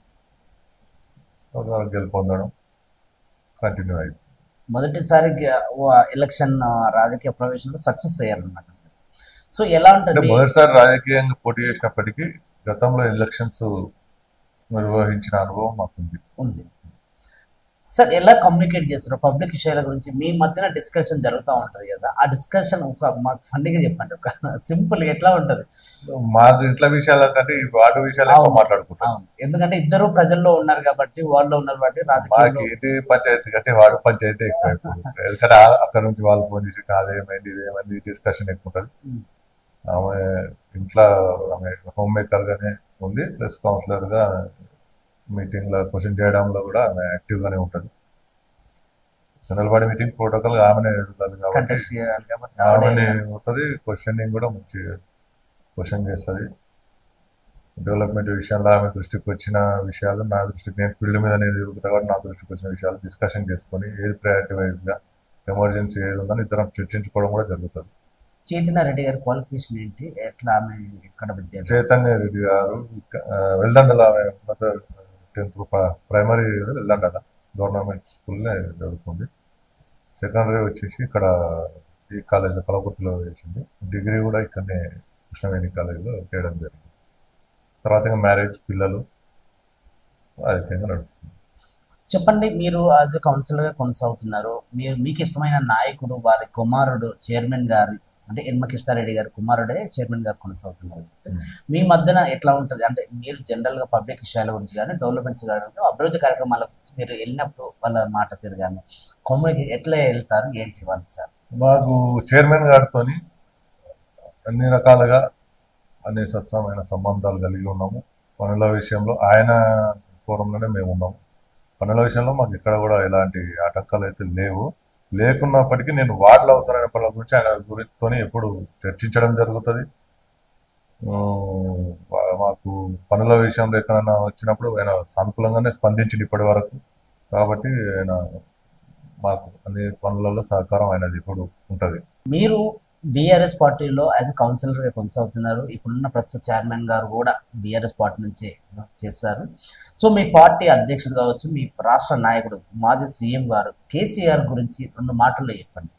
ఒక గెలుపొందడం కంటిన్యూ అయింది మొదటిసారి గె- వ- ఎలక్షన్ ఆ, రాజకీయ ప్రవేశంలో సక్సెస్ అయ్యారనమాట సో ఎలా అంటే ఉంటుంది మొదటిసారి రాజకీయంగా పోటీ చేసినప్పటికీ గతంలో ఎలక్షన్స్ నిర్వహించిన అనుభవం మాకుంది ఉంది సార్ ఎలా కమ్యూనికేట్ చేస్తారు పబ్లిక్ విషయాల గురించి మీ మధ్యన డిస్కషన్ జరుగుతూ ఉంటది కదా ఆ డిస్కషన్ ఒక మాకు ఫండిగా చెప్పండి ఒక సింపుల్ ఎట్లా ఉంటది మాకు ఇంట్లో విషయాల కంటే ఈ వాటి విషయాలు ఎక్కువ అవును. మాట్లాడుకుంటాం అవును ఎందుకంటే ఇద్దరు ప్రజల్లో ఉన్నారు కాబట్టి వాళ్ళు ఉన్నారు కాబట్టి మాకు రాజకీయాల్లో ఏంటి పంచాయతీ కంటే వాడు పంచాయతీ ఎక్కువ ఇప్పుడు. ఎందుకంటే ఆ- అక్కడ నుంచి వాళ్ళు ఫోన్ చేసి అదేమైంది ఇదేమైంది డిస్కషన్ ఎక్కువ ఉంటుంది ఉమ్. ఆమె ఇంట్లో ఆమె హోమ్ మేకర్ గానే ఉంది ప్లస్ కౌన్సిలర్ గా మీటింగ్ లో క్వశ్చన్ చేయడంలో కూడా ఆమె యాక్టివ్ గానే ఉంటుంది జనరల్ బాడీ మీటింగ్ ప్రోటోకాల్ ఆమెనే ఎదుగుతుంది కాబట్టి కంటెస్ట్ చేయాలి కాబట్టి ఆమెనే ఆవిడే అవుతుంది క్వశ్చనింగ్ కూడా మంచి క్వశ్చన్ చేస్తుంది డెవలప్మెంట్ విషయంలో ఆమె దృష్టికి వచ్చిన విషయాలు నా దృష్టికి నేను ఫీల్డ్ మీద నేను తిరుగుతా కాబట్టి నా దృష్టికి వచ్చిన విషయాలు డిస్కషన్ చేసుకొని ఏది ప్రయారిటీ వైజ్ గా ఎమర్జెన్సీ ఏది ఉందని ఇద్దరం చర్చించుకోవడం కూడా జరుగుతుంది చైతన్య రెడ్డి గారి క్వాలిఫికేషన్ ఏంటి ఎట్లా ఆమె ఎక్కడ విద్యాభ్యాసం చైతన్య రెడ్డి గారు ఇక్క- ఆ, వెల్దండలో ఆమె టెన్త్ ప్రైమరీ వెల్దండల గవర్నమెంట్ స్కూల్లో చదువుకుంది సెకండరీ వచ్చేసి ఇక్కడ ఈ కాలేజీలో కలకుర్తిలో చేసింది డిగ్రీ కూడా ఇక్కడనే కృష్ణవేణి కాలేజీలో చేయడం జరిగింది తర్వాత ఇంకా మ్యారేజ్ పిల్లలు రాజకీయంగా నడుస్తుంది చెప్పండి మీరు యాజ్ ఎ కౌన్సిలర్ గా కొనసాగుతున్నారు మీరు మీకు ఇష్టమైన నాయకుడు వారి కుమారుడు చైర్మన్ గారి అంటే ఎన్మ కృష్ణారెడ్డి గారి కుమారుడే చైర్మన్ గారు కొనసాగుతున్నారు Hmm. మీ మధ్యన ఎట్లా ఉంటుంది అంటే మీరు జనరల్ గా పబ్లిక్ విషయాల గురించి కానీ డెవలప్మెంట్స్ కానీ అభివృద్ధి కార్యక్రమాల గురించి మీరు వెళ్ళినప్పుడు వాళ్ళ మాట తీరు కానీ కమ్యూనికేట్ ఎట్లా వెళ్తారు ఏంటి వాళ్ళు సార్ మాకు చైర్మన్ గారితో అన్ని రకాలుగా అన్ని సత్సమైన సంబంధాలు కలిగి ఉన్నాము పనుల విషయంలో ఆయన ఫోరంలోనే మేము ఉన్నాము పనుల విషయంలో మాకు ఇక్కడ కూడా ఎలాంటి ఆటంకాలు అయితే లేవు లేకున్నప్పటికీ నేను వార్డులో అవసరమైన పనుల గురించి ఆయన గురితో ఎప్పుడు చర్చించడం జరుగుతుంది ఉమ్, వా- మాకు పనుల విషయంలో ఎక్కడైనా వచ్చినప్పుడు ఆయన సానుకూలంగానే స్పందించింది ఇప్పటి వరకు కాబట్టి ఆయన మాకు అన్ని పనులలో సహకారం ఆయనది ఇప్పుడు ఉంటుంది మీరు బీఆర్ఎస్ పార్టీలో యాజ్ ఎ కౌన్సిలర్ గా కొనసాగుతున్నారు ఇప్పుడున్న ప్రస్తుత చైర్మన్ గారు కూడా బీఆర్ఎస్ పార్టీ నుంచే చేశారు సో మీ పార్టీ అధ్యక్షుడు కావచ్చు మీ రాష్ట్ర నాయకుడు మాజీ సీఎం గారు కేసీఆర్ గురించి రెండు మాటల్లో చెప్పండి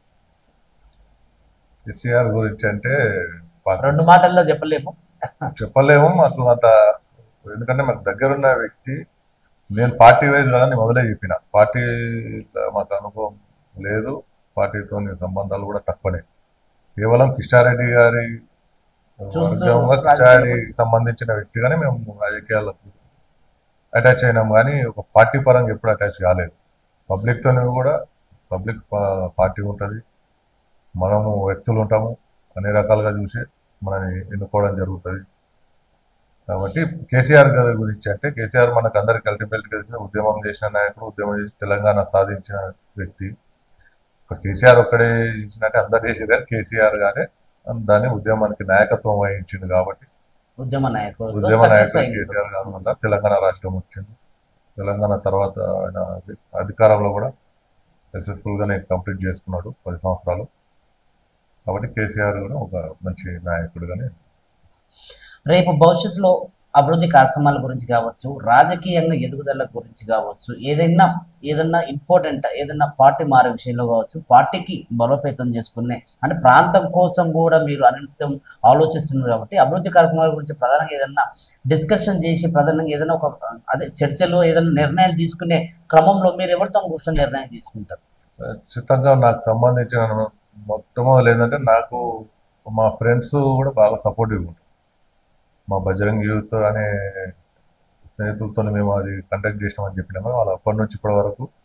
కేసీఆర్ గురించి అంటే మాకు రెండు మాటల్లో చెప్పలేము చెప్పలేము మాకు అంత ఎందుకంటే మాకు దగ్గరున్న వ్యక్తి నేను పార్టీ వైజ్ కాదని మొదలే చెప్పిన పార్టీ మాకు అనుభవం లేదు పార్టీతో సంబంధాలు కూడా తక్కువనే కేవలం కిష్టారెడ్డి గారి చూస్తూ వర్గంగా రాజకీయాలకు కిష్టారెడ్డికి సంబంధించిన వ్యక్తిగానే మేము రాజకీయాలకు అటాచ్ అయినాం కానీ ఒక పార్టీ పరంగా ఎప్పుడు అటాచ్ కాలేదు పబ్లిక్తోనే కూడా పబ్లిక్ పార్టీ ఉంటుంది మనము వ్యక్తులు ఉంటాము అన్ని రకాలుగా చూసి మనని ఎన్నుకోవడం జరుగుతుంది కాబట్టి కేసీఆర్ గారి గురించి అంటే కేసీఆర్ మనకు అందరికి అల్టిమేట్ తెలిసిన ఉద్యమం చేసిన నాయకుడు ఉద్యమం చేసి తెలంగాణ సాధించిన వ్యక్తి ఒక కేసీఆర్ ఒక్కడే చేసినట్టే అందరు చేసారు కానీ కేసీఆర్ గానే దాన్ని ఉద్యమానికి నాయకత్వం వహించింది కాబట్టి ఉద్యమ నాయకుడు ఉద్యమ సక్సెస్ నాయకుడు అయింది కేసీఆర్ గారి వల్ల తెలంగాణ రాష్ట్రం వచ్చింది తెలంగాణ తర్వాత ఆయన అధి- అధికారంలో కూడా సక్సెస్ఫుల్ గానే కంప్లీట్ చేసుకున్నాడు పది సంవత్సరాలు కాబట్టి కేసీఆర్ కూడా ఒక మంచి నాయకుడుగానే రేపు భవిష్యత్తులో అభివృద్ధి కార్యక్రమాల గురించి కావచ్చు రాజకీయంగా ఎదుగుదల గురించి కావచ్చు ఏదైనా ఏదైనా ఇంపార్టెంట్ ఏదైనా పార్టీ మారే విషయంలో కావచ్చు పార్టీకి బలోపేతం చేసుకునే అంటే ప్రాంతం కోసం కూడా మీరు అనిత్యం ఆలోచిస్తున్నారు కాబట్టి అభివృద్ధి కార్యక్రమాల గురించి ప్రధానంగా ఏదైనా డిస్కషన్ చేసి ప్రధానంగా ఏదైనా ఒక అదే చర్చలో ఏదైనా నిర్ణయం తీసుకునే క్రమంలో మీరు ఎవరితో కూర్చొని నిర్ణయం తీసుకుంటారు ఖచ్చితంగా నాకు సంబంధించిన మొట్టమొదటి ఏంటంటే నాకు మా ఫ్రెండ్స్ కూడా బాగా సపోర్టివ్ ఉంటారు మా బజరంగ్ యూత్ అనే స్నేహితులతో మేము అది కండక్ట్ చేసినామని చెప్పినాము వాళ్ళు అప్పటి నుంచి ఇప్పటి వరకు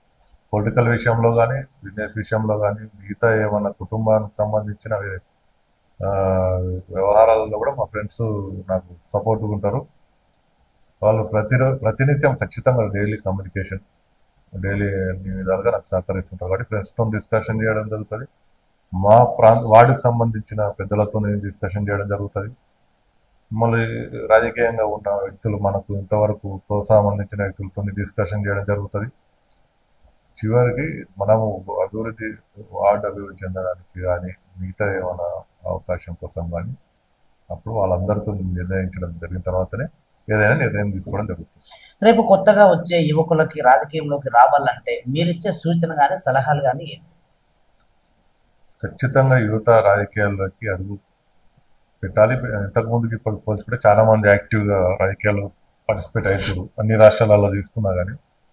పొలిటికల్ విషయంలో కానీ బిజినెస్ విషయంలో కానీ మిగతా ఏమన్నా కుటుంబానికి సంబంధించిన వే- ఆ, వ్యవహారాలలో కూడా మా ఫ్రెండ్స్ నాకు సపోర్ట్గా ఉంటారు వాళ్ళు ప్రతిరోజు ప్రతినిత్యం ఖచ్చితంగా డైలీ కమ్యూనికేషన్ డైలీ అన్ని విధాలుగా నాకు సహకరిస్తుంటారు కాబట్టి ఫ్రెండ్స్తో డిస్కషన్ చేయడం జరుగుతుంది మా ప్రాంత వార్డుకి సంబంధించిన పెద్దలతో డిస్కషన్ చేయడం జరుగుతుంది మళ్ళీ రాజకీయంగా ఉన్న వ్యక్తులు మనకు ఇంతవరకు ప్రోత్సాహం అందించిన వ్యక్తులతో డిస్కషన్ చేయడం జరుగుతుంది చివరికి మనము అభివృద్ధి వార్డు అభివృద్ధి చెందడానికి కానీ మిగతా ఏమైనా అవకాశం కోసం కానీ అప్పుడు వాళ్ళందరితో నిర్ణయించడం జరిగిన తర్వాతనే ఏదైనా నిర్ణయం తీసుకోవడం జరుగుతుంది రేపు కొత్తగా వచ్చే యువకులకి రాజకీయంలోకి రావాలంటే మీరిచ్చే సూచన కానీ సలహాలు కానీ ఏంటి ఖచ్చితంగా యువత రాజకీయాల్లోకి అడుగు పెట్టాలి ఇంతకు ముందుకి ఇప్పుడు పోల్చుకుంటే చాలా మంది యాక్టివ్గా రాజకీయాల్లో పార్టిసిపేట్ అవుతారు అన్ని రాష్ట్రాలలో తీసుకున్నా కానీ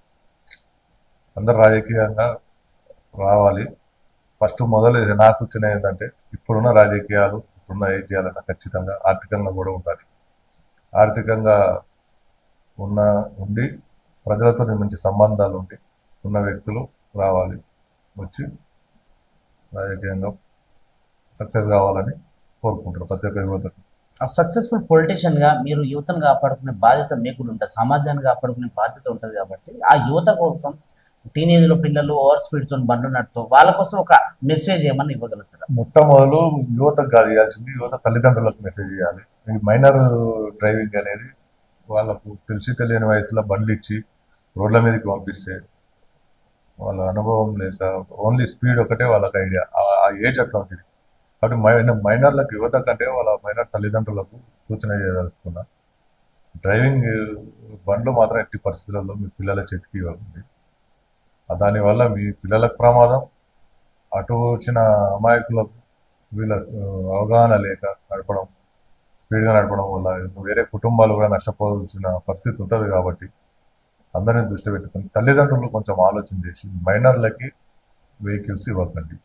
అందరు రాజకీయంగా రావాలి ఫస్ట్ మొదలు ఇది నా సూచన ఏంటంటే ఇప్పుడున్న రాజకీయాలు ఇప్పుడున్న ఏం చేయాలన్నా ఖచ్చితంగా ఆర్థికంగా కూడా ఉండాలి ఆర్థికంగా ఉన్న ఉండి ప్రజలతో మంచి సంబంధాలు ఉండి ఉన్న వ్యక్తులు రావాలి వచ్చి రాజకీయంగా సక్సెస్ కావాలని కోరుకుంటారు ప్రతి ఒక్క యువతకు సక్సెస్ఫుల్ పొలిటీషియన్ గా మీరు యువతను కాపాడుకునే బాధ్యత మీకు కూడా ఉంటుంది సమాజాన్ని కాపాడుకునే బాధ్యత ఉంటుంది కాబట్టి ఆ యువత కోసం టీనేజ్ లో పిల్లలు ఓవర్ స్పీడ్ తో బండ్లు నడుతూ వాళ్ళ కోసం ఒక మెసేజ్ ఏమన్నా ఇవ్వగలుగుతారా మొట్టమొదలు యువతకు కాదు ఇవ్వాల్సింది యువత తల్లిదండ్రులకు మెసేజ్ చేయాలి ఈ మైనర్ డ్రైవింగ్ అనేది వాళ్ళకు తెలిసి తెలియని వయసులో బండ్లు ఇచ్చి రోడ్ల మీదకి పంపిస్తే వాళ్ళ అనుభవం లేక ఓన్లీ స్పీడ్ ఒకటే వాళ్ళకి ఐడియా ఆ ఏజ్ అట్లా ఉంటుంది కాబట్టి మైనర్ మైనర్లకు యువత కంటే వాళ్ళ మైనర్ తల్లిదండ్రులకు సూచన చేయదలుచుకున్నా డ్రైవింగ్ బండ్లు మాత్రం ఎట్టి పరిస్థితులలో మీ పిల్లల చేతికి ఇవ్వకండి ఆ దానివల్ల మీ పిల్లలకు ప్రమాదం అటు వచ్చిన అమాయకులకు వీళ్ళ ఆ, అవగాహన లేక నడపడం స్పీడ్గా నడపడం వల్ల వేరే కుటుంబాలు కూడా నష్టపోవాల్సిన పరిస్థితి ఉంటుంది కాబట్టి అందరినీ దృష్టి పెట్టుకుని తల్లిదండ్రులు కొంచెం ఆలోచన చేసి మైనర్లకి వెహికల్స్ ఇవ్వకండి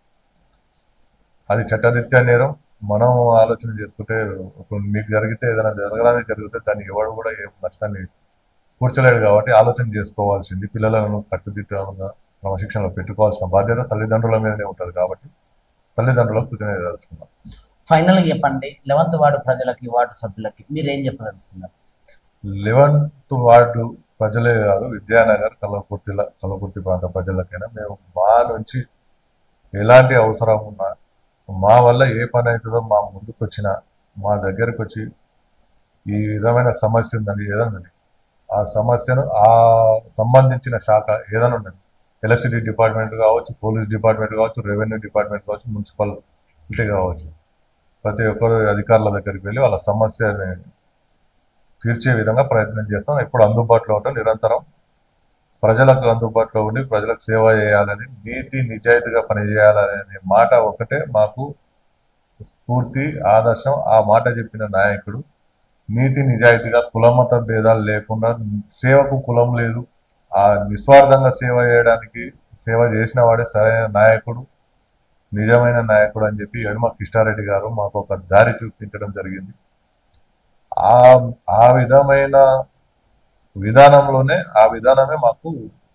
అది చట్టరీత్యా నేరం మనం ఆలోచన చేసుకుంటే ఇప్పుడు మీకు జరిగితే ఏదైనా జరగడానికి జరిగితే దాన్ని ఎవడు కూడా ఏం నష్టాన్ని కూర్చోలేడు కాబట్టి ఆలోచన చేసుకోవాల్సింది పిల్లలను కట్టుదిట్టంగా క్రమశిక్షణలో పెట్టుకోవాల్సిన బాధ్యత తల్లిదండ్రుల మీదనే ఉంటుంది కాబట్టి తల్లిదండ్రులకు సూచన చేయదలుచుకున్నాం ఫైనల్ గా చెప్పండి లెవెంత్ వార్డు ప్రజలకి వార్డు సభ్యులకి మీరు ఏం చెప్పదలుచుకున్నారు లెవెన్త్ వార్డు ప్రజలే కాదు విద్యానగర్ కలవకుర్తిల కలవకుర్తి ప్రాంత ప్రజలకైనా మేము మా నుంచి ఎలాంటి అవసరం ఉన్నా మా వల్ల ఏ పని అవుతుందో మా ముందుకు వచ్చిన మా దగ్గరకు వచ్చి ఈ విధమైన సమస్య ఉందని ఏదైనా ఉందండి ఆ సమస్యను ఆ సంబంధించిన శాఖ ఏదైనా ఉండండి ఎలక్ట్రిసిటీ డిపార్ట్మెంట్ కావచ్చు పోలీస్ డిపార్ట్మెంట్ కావచ్చు రెవెన్యూ డిపార్ట్మెంట్ కావచ్చు మున్సిపాలిటీ కావచ్చు ప్రతి ఒక్కరు అధికారుల దగ్గరికి వెళ్ళి వాళ్ళ సమస్యని తీర్చే విధంగా ప్రయత్నం చేస్తాం ఎప్పుడు అందుబాటులో ఉంటాం నిరంతరం ప్రజలకు అందుబాటులో ఉండి ప్రజలకు సేవ చేయాలని నీతి నిజాయితీగా పనిచేయాలనే మాట ఒకటే మాకు స్ఫూర్తి ఆదర్శం ఆ మాట చెప్పిన నాయకుడు నీతి నిజాయితీగా కులమత భేదాలు లేకుండా సేవకు కులం లేదు ఆ నిస్వార్థంగా సేవ చేయడానికి సేవ చేసిన వాడే సరైన నాయకుడు నిజమైన నాయకుడు అని చెప్పి యనుమ కిష్టారెడ్డి గారు మాకు ఒక దారి చూపించడం జరిగింది ఆ ఆ విధమైన విధానంలోనే ఆ విధానమే మాకు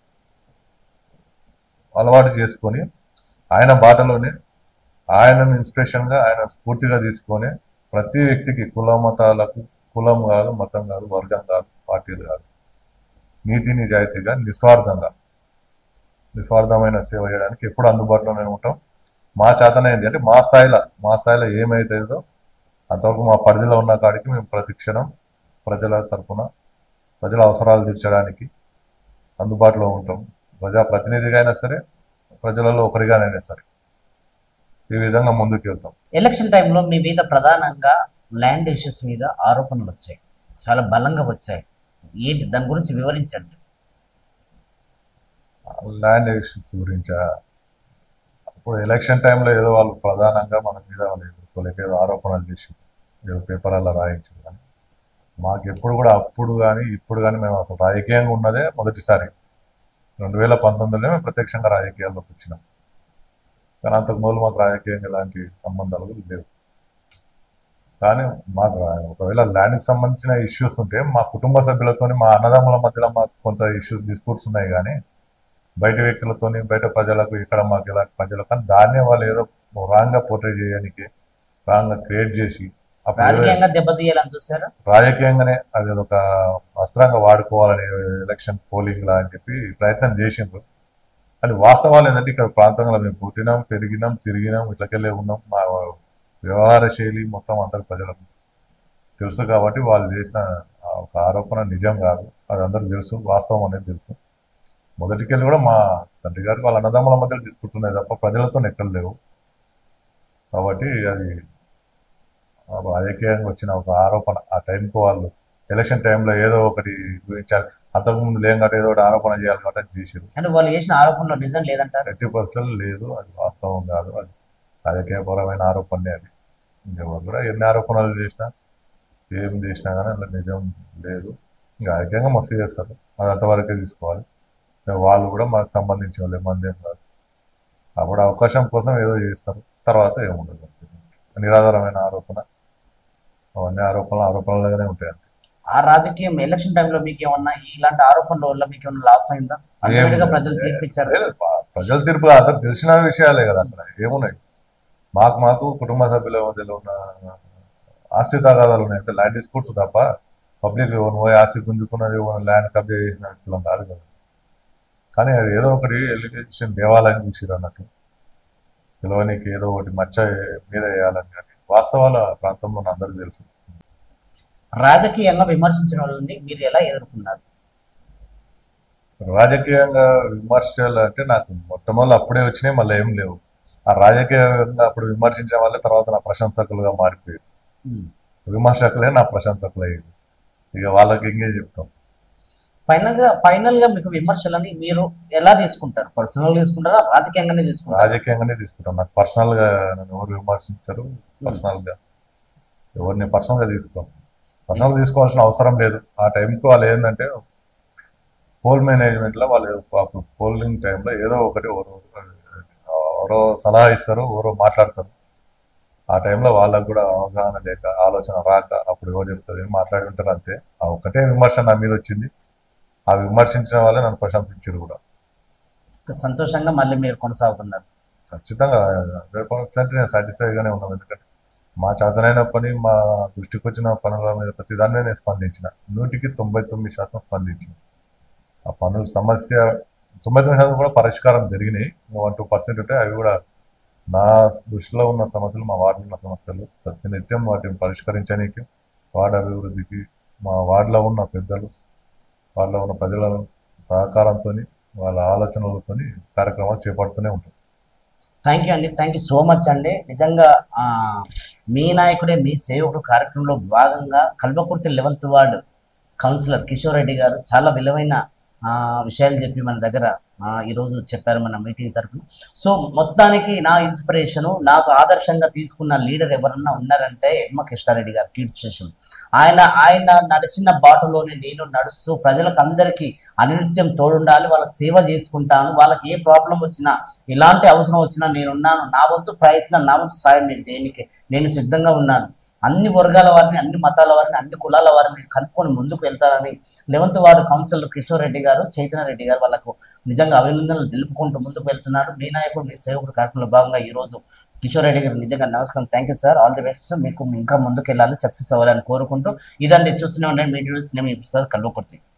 అలవాటు చేసుకొని ఆయన బాటలోనే ఆయనను ఇన్స్పిరేషన్గా ఆయన స్ఫూర్తిగా తీసుకొని ప్రతి వ్యక్తికి కుల మతాలకు కులం కాదు మతం కాదు వర్గం కాదు పార్టీలు కాదు నీతి నిజాయితీగా నిస్వార్థంగా నిస్వార్థమైన సేవ చేయడానికి ఎప్పుడు అందుబాటులోనే ఉంటాం మా చేతనైంది అంటే మా స్థాయిలో మా స్థాయిలో ఏమైతుందో అంతవరకు మా పరిధిలో ఉన్న కాడికి మేము ప్రతి క్షణం ప్రజల తరపున ప్రజల అవసరాలు తీర్చడానికి అందుబాటులో ఉంటాం ప్రజా ప్రతినిధిగా అయినా సరే ప్రజలలో ఒకరిగానైనా సరే ఈ విధంగా ముందుకు వెళ్తాం ఎలక్షన్ టైంలో మీ మీద ప్రధానంగా ల్యాండ్ ఇష్యూస్ మీద ఆరోపణలు వచ్చాయి చాలా బలంగా వచ్చాయి ఏంటి దాని గురించి వివరించండి ల్యాండ్ ఇష్యూస్ గురించా అప్పుడు ఎలక్షన్ టైంలో ఏదో వాళ్ళు ప్రధానంగా మన మీద వాళ్ళు ఎదుర్కోలేక ఏదో ఆరోపణలు చేసి ఏదో పేపర్లలో రాయించారు కానీ మాకు ఎప్పుడు కూడా అప్పుడు కానీ ఇప్పుడు కానీ మేము అసలు రాజకీయంగా ఉన్నదే మొదటిసారి రెండు వేల పంతొమ్మిదిలో మేము ప్రత్యక్షంగా రాజకీయాల్లోకి వచ్చినాం కానీ అంతకు మొదలు మాకు రాజకీయంగా ఎలాంటి సంబంధాలు కూడా లేవు కానీ మాకు ఒకవేళ ల్యాండ్కి సంబంధించిన ఇష్యూస్ ఉంటే మా కుటుంబ సభ్యులతో మా అన్నదమ్ముల మధ్యలో మాకు కొంత ఇష్యూస్ డిస్ప్యూట్స్ ఉన్నాయి కానీ బయట వ్యక్తులతోని బయట ప్రజలకు ఇక్కడ మాకు ఇలాంటి ప్రజలు కానీ దాన్నే వాళ్ళు ఏదో రాంగ్గా పోర్ట్రే చేయడానికి రాంగ్గా క్రియేట్ చేసి అప్పుడు ఏదో రాజకీయంగా దెబ్బతీయాలని చూసారు రాజకీయంగానే అది ఒక అస్త్రంగా వాడుకోవాలని ఎలక్షన్ పోలింగ్ లా అని చెప్పి ప్రయత్నం చేసిండ్రు అని వాస్తవాలు ఏంటంటే ఇక్కడ ప్రాంతంలో మేము పుట్టినాం పెరిగినాం తిరిగినాం ఇట్లకెళ్ళే ఉన్నాం మా వ్యవహార శైలి మొత్తం అందరి ప్రజలకు తెలుసు కాబట్టి వాళ్ళు చేసిన ఆ ఒక ఆరోపణ నిజం కాదు అది అందరికి తెలుసు వాస్తవం అనేది తెలుసు మొదటికెళ్ళి కూడా మా తండ్రి గారికి వాళ్ళ అన్నదమ్ముల మధ్య తీసుకుంటున్నాయి తప్ప ప్రజలతో ఎక్కడ లేవు కాబట్టి అది ఆ రాజకీయంగా వచ్చిన ఒక ఆరోపణ ఆ టైంకి వాళ్ళు ఎలక్షన్ టైంలో ఏదో ఒకటి గురించాలి అంతకుముందు లేం కాబట్టి ఏదో ఒకటి ఆరోపణ చేయాలి కాబట్టి అది చేసారు అంటే వాళ్ళు చేసిన ఆరోపణలో నిజం లేదంటారు ఎట్టి పరిస్థితులు లేదు అది వాస్తవం కాదు అది రాజకీయపరమైన ఆరోపణనే అది ఎవరు కూడా ఎన్ని ఆరోపణలు చేసినా ఏం చేసినా కానీ అలా నిజం లేదు ఇంకా రాజకీయంగా మస్తు చేస్తారు అది అంతవరకే తీసుకోవాలి ఇంకా వాళ్ళు కూడా మనకు సంబంధించిన వాళ్ళే మంది ఏం కాదు అప్పుడు అవకాశం కోసం ఏదో చేస్తారు తర్వాత ఏముండదు నిరాధారమైన ఆరోపణ అవన్నీ ఆరోపణలు ఆరోపణలుగానే ఉంటాయి అంతే ఆ రాజకీయం ఎలక్షన్ టైంలో మీకు ఏమన్నా ఇలాంటి ఆరోపణల వల్ల మీకు ఏమన్నా లాస్ అయిందా అల్టిమేట్ గా ప్రజలు తీర్పిచ్చారు లేదు, ప- ప్రజల తీర్పు అందరికి తెలిసిన విషయాలే కదా అక్కడ ఏమున్నాయి మాకు మాకు కుటుంబ సభ్యుల మధ్యలో ఉన్న ఆస్తి తగాదాలు ఉన్నాయి అయితే ల్యాండ్ డిస్ప్యూట్స్ తప్ప పబ్లిక్ ఎవరు పోయి ఆస్తి గుంజుకున్నది ల్యాండ్ కబ్జా చేసిన వ్యక్తులం కాదు కదా కానీ అది ఏదో ఒకటి ఎలిగేషన్ దేవాలయం చూసిరు అన్నట్టు పిలవనికి ఏదో ఒకటి మచ్చ మీద వేయాలని కానీ వాస్తవాల ప్రాంతంలో ఉన్న అందరికీ తెలుసు రాజకీయంగా విమర్శించిన వాళ్ళని మీరు ఎలా ఎదుర్కొన్నారు రాజకీయంగా విమర్శలు అంటే నాకు మొట్టమొదటి అప్పుడే వచ్చినాయి మళ్ళీ ఏం లేవు ఆ రాజకీయంగా అప్పుడు విమర్శించే వాళ్ళే తర్వాత నా ప్రశంసకులుగా మారిపోయారు విమర్శకులే నా ప్రశంసకులు అయ్యారు ఇక వాళ్ళకి ఇంకే చెప్తాం ఫైనల్ గా ఫైనల్ గా మీకు విమర్శలని మీరు ఎలా తీసుకుంటారు పర్సనల్ తీసుకుంటారా రాజకీయంగానే తీసుకుంటారా రాజకీయంగానే తీసుకుంటాం నాకు పర్సనల్ గా నన్ను ఎవరు విమర్శించరు పర్సనల్ గా ఎవరిని పర్సనల్ గా తీసుకోం పర్సనల్ తీసుకోవాల్సిన అవసరం లేదు ఆ టైంకి వాళ్ళు ఏంటంటే పోల్ మేనేజ్మెంట్ లో వాళ్ళు అప్పుడు పోలింగ్ టైంలో ఏదో ఒకటి ఎవరో ఎవరో సలహా ఇస్తారు ఎవరో మాట్లాడతారు ఆ టైంలో వాళ్ళకు కూడా అవగాహన లేక ఆలోచన రాక అప్పుడు ఎవరు చెప్తుంది అని మాట్లాడి ఉంటారు అంతే ఆ ఒకటే విమర్శ నా మీద వచ్చింది ఆ విమర్శించిన వాళ్ళే నన్ను ప్రశంసించారు కూడా సంతోషంగా మళ్ళీ మీరు కొనసాగుతున్నారు ఖచ్చితంగా హండ్రెడ్ పర్సెంట్ నేను సాటిస్ఫైగానే ఉన్నాను ఎందుకంటే మా చేతనైన పని మా దృష్టికి వచ్చిన పనుల మీద ప్రతి దాన్ని నేను స్పందించిన నూటికి తొంభై తొమ్మిది శాతం స్పందించిన ఆ పనుల సమస్య తొంభై తొమ్మిది శాతం కూడా పరిష్కారం జరిగినాయి వన్ టూ పర్సెంట్ ఉంటే అవి కూడా నా దృష్టిలో ఉన్న సమస్యలు మా వార్డులో ఉన్న సమస్యలు ప్రతినిత్యం వాటిని పరిష్కరించడానికి వార్డు అభివృద్ధికి మా వార్డులో ఉన్న పెద్దలు వార్డులో ఉన్న ప్రజల సహకారంతో వాళ్ళ ఆలోచనలతో కార్యక్రమాలు చేపడుతూనే ఉంటాం థ్యాంక్ యూ అండి థ్యాంక్ యూ సో మచ్ అండి నిజంగా ఆ, మీ నాయకుడే మీ సేవకుడు కార్యక్రమంలో భాగంగా Kalwakurthy eleventh ward councillor Kishore Reddy గారు చాలా విలువైన ఆ, విషయాలు చెప్పి మన దగ్గర ఆ, ఈరోజు చెప్పారు మన మీటింగ్ తరఫున సో మొత్తానికి నా ఇన్స్పిరేషను నాకు ఆదర్శంగా తీసుకున్న లీడర్ ఎవరన్నా ఉన్నారంటే ఎడ్మ కృష్ణారెడ్డి గారు కీర్తి స్టేషన్ ఆయన ఆయన నడిచిన బాటలోనే నేను నడుస్తూ ప్రజలకు అందరికీ అనునిత్యం తోడుండాలి వాళ్ళకి సేవ చేసుకుంటాను వాళ్ళకి ఏ ప్రాబ్లం వచ్చినా ఎలాంటి అవసరం వచ్చినా నేనున్నాను నా వంతు ప్రయత్నం నా వంతు సాయం నేను చేయడానికి నేను సిద్ధంగా ఉన్నాను అన్ని వర్గాల వారిని అన్ని మతాల వారిని అన్ని కులాల వారిని కలుపుకొని ముందుకు వెళ్తారని eleventh ward councillor Kishore Reddy గారు చైతన్య రెడ్డి గారు వాళ్ళకు నిజంగా అభినందనలు తెలుపుకుంటూ ముందుకు వెళ్తున్నాడు మీ నాయకుడు మీ సేవకుడు కార్యక్రమంలో భాగంగా ఈ రోజు కిషోర్ రెడ్డి గారు నిజంగా నమస్కారం thank you sir all the best మీకు ఇంకా ముందుకు వెళ్ళాలి సక్సెస్ అవ్వాలని కోరుకుంటూ ఇదండి చూస్తూనే ఉండండి మీ వీడియోస్ నేను సార్ కల్వకుర్తి